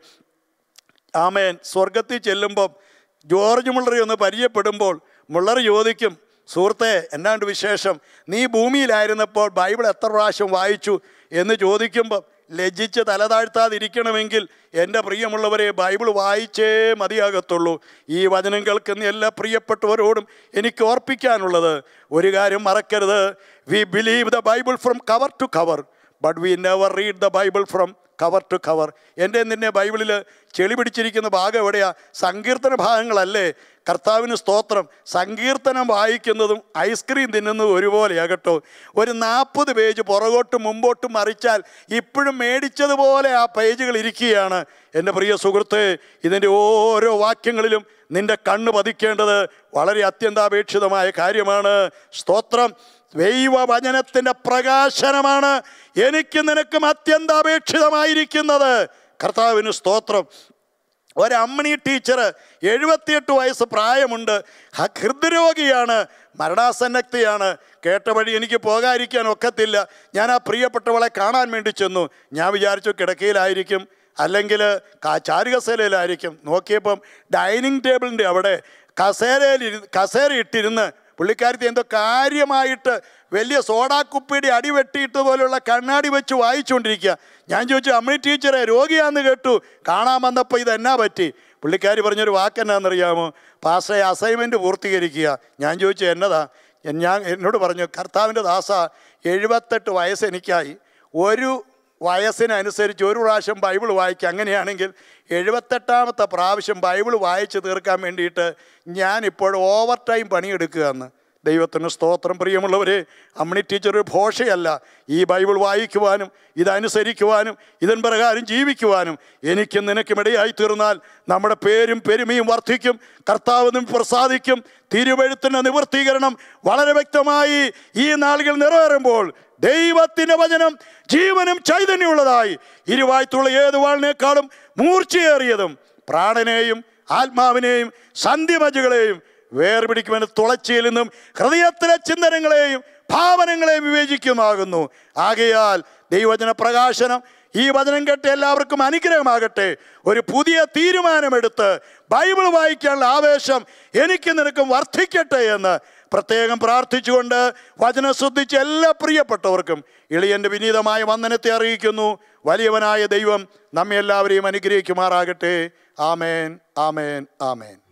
ആമേൻ സ്വർഗത്തിൽ ചെല്ലുമ്പം ജോർജ് മുള്ളറി ഒന്ന് പരിചയപ്പെടുമ്പോൾ മുള്ളർ ചോദിക്കും സുഹൃത്തെ എന്നാണ്ട് വിശേഷം നീ ഭൂമിയിലായിരുന്നപ്പോൾ ബൈബിൾ എത്ര പ്രാവശ്യം വായിച്ചു എന്ന് ചോദിക്കുമ്പം ലജ്ജിച്ച് തലതാഴ്ത്താതിരിക്കണമെങ്കിൽ എൻ്റെ പ്രിയമുള്ളവരെ ബൈബിൾ വായിച്ചേ മതിയാകത്തുള്ളൂ ഈ വചനം കേൾക്കുന്ന എല്ലാ പ്രിയപ്പെട്ടവരോടും എനിക്ക് ഓർപ്പിക്കാനുള്ളത് ഒരു കാര്യം മറക്കരുത് we believe the Bible from cover to cover but we never read the Bible from cover to cover എൻ്റെ നിന്നെ ബൈബിളിൽ ചെളി പിടിച്ചിരിക്കുന്ന ഭാഗം എവിടെയാ സങ്കീർത്തന ഭാഗങ്ങളല്ലേ കർത്താവിന് സ്തോത്രം സങ്കീർത്തനം വായിക്കുന്നതും ഐസ്ക്രീം തിന്നുന്നതും ഒരുപോലെയാകട്ടോ ഒരു നാൽപ്പത് പേജ് പുറകോട്ടും മുമ്പോട്ടും മറിച്ചാൽ ഇപ്പോഴും മേടിച്ചതുപോലെ ആ പേജുകൾ ഇരിക്കുകയാണ് എൻ്റെ പ്രിയ സുഹൃത്തെ ഇതിൻ്റെ ഓരോ വാക്യങ്ങളിലും നിന്റെ കണ്ണ് പതിക്കേണ്ടത് വളരെ അത്യന്താപേക്ഷിതമായ കാര്യമാണ് സ്തോത്രം ദൈവവചനത്തിൻ്റെ പ്രകാശനമാണ് എനിക്ക് നിനക്കും അത്യന്താപേക്ഷിതമായിരിക്കുന്നത് കർത്താവിന് സ്തോത്രം ഒരമ്മണി ടീച്ചർ എഴുപത്തിയെട്ട് വയസ്സ് പ്രായമുണ്ട് ഹ- ഹൃദ്രോഗിയാണ് മരണാസന്നക്തിയാണ് കേട്ട വഴി എനിക്ക് പോകാതിരിക്കാൻ ഒക്കത്തില്ല ഞാൻ ആ പ്രിയപ്പെട്ടവളെ കാണാൻ വേണ്ടി ചെന്നു ഞാൻ വിചാരിച്ചു കിടക്കയിലായിരിക്കും അല്ലെങ്കിൽ ചാരുകസേലയിലായിരിക്കും നോക്കിയപ്പം ഡൈനിങ് ടേബിളിൻ്റെ അവിടെ കസേരയിൽ കസേര ഇട്ടിരുന്ന് പുള്ളിക്കാരത്തി എന്തോ കാര്യമായിട്ട് വലിയ സോഡാക്കുപ്പിയുടെ അടി വെട്ടിയിട്ട് പോലുള്ള കണ്ണാടി വെച്ച് വായിച്ചുകൊണ്ടിരിക്കുക ഞാൻ ചോദിച്ചു അമ്മണി ടീച്ചറെ രോഗിയാന്ന് കേട്ടു കാണാൻ വന്നപ്പോൾ ഇത് എന്നാ പറ്റി പുള്ളിക്കാരി പറഞ്ഞൊരു വാക്ക് എന്നാണെന്നറിയാമോ പാസ്റ്ററെ അസൈൻമെൻറ്റ് പൂർത്തീകരിക്കുക ഞാൻ ചോദിച്ചു എന്നതാ ഞാൻ എന്നോട് പറഞ്ഞു കർത്താവിൻ്റെ ദാസ എഴുപത്തെട്ട് വയസ്സ് എനിക്കായി ഒരു വയസ്സിനനുസരിച്ച് ഒരു പ്രാവശ്യം ബൈബിൾ വായിക്കുക അങ്ങനെയാണെങ്കിൽ എഴുപത്തെട്ടാമത്തെ പ്രാവശ്യം ബൈബിൾ വായിച്ച് തീർക്കാൻ വേണ്ടിയിട്ട് ഞാൻ ഇപ്പോൾ ഓവർ ടൈം പണിയെടുക്കുകയെന്ന് ദൈവത്തിന് സ്തോത്രം പ്രിയമുള്ളവരെ അമ്മണി ടീച്ചർ ഒരു ഭോഷയല്ല ഈ ബൈബിൾ വായിക്കുവാനും ഇതനുസരിക്കുവാനും ഇതിൻ പ്രകാരം ജീവിക്കുവാനും എനിക്കും നിനക്കും ഇടയായി തീർന്നാൽ നമ്മുടെ പേരും പെരുമയും വർദ്ധിക്കും കർത്താവ് നമ്മെ പ്രസാദിക്കും തിരുവഴുത്തിൻ്റെ നിവൃത്തീകരണം വളരെ വ്യക്തമായി ഈ നാളുകൾ നിറവേറുമ്പോൾ ദൈവത്തിൻ്റെ വചനം ജീവനും ചൈതന്യമുള്ളതായി ഇരുവായ്ത്തുള്ള ഏത് വാളിനേക്കാളും മൂർച്ചയേറിയതും പ്രാണനെയും ആത്മാവിനെയും സന്ധ്യമജുകളെയും വേർപിടിക്കുമെന്ന് തുളച്ചിയിൽ നിന്നും ഹൃദയത്തിലെ ചിന്തനങ്ങളെയും ഭാവനങ്ങളെയും വിവേചിക്കുമാകുന്നു ആകയാൽ ദൈവവചന പ്രകാശനം ഈ വചനം കേട്ട് എല്ലാവർക്കും അനുഗ്രഹമാകട്ടെ ഒരു പുതിയ തീരുമാനമെടുത്ത് ബൈബിൾ വായിക്കാനുള്ള ആവേശം എനിക്ക് നിനക്കും വർദ്ധിക്കട്ടെ എന്ന് പ്രത്യേകം പ്രാർത്ഥിച്ചുകൊണ്ട് വചനം ശ്രദ്ധിച്ച എല്ലാ പ്രിയപ്പെട്ടവർക്കും ഇളിയൻ്റെ വിനീതമായ വന്ദനത്തെ അറിയിക്കുന്നു വലിയവനായ ദൈവം നമ്മെ എല്ലാവരെയും അനുഗ്രഹിക്കുമാറാകട്ടെ ആമേൻ ആമേൻ ആമേൻ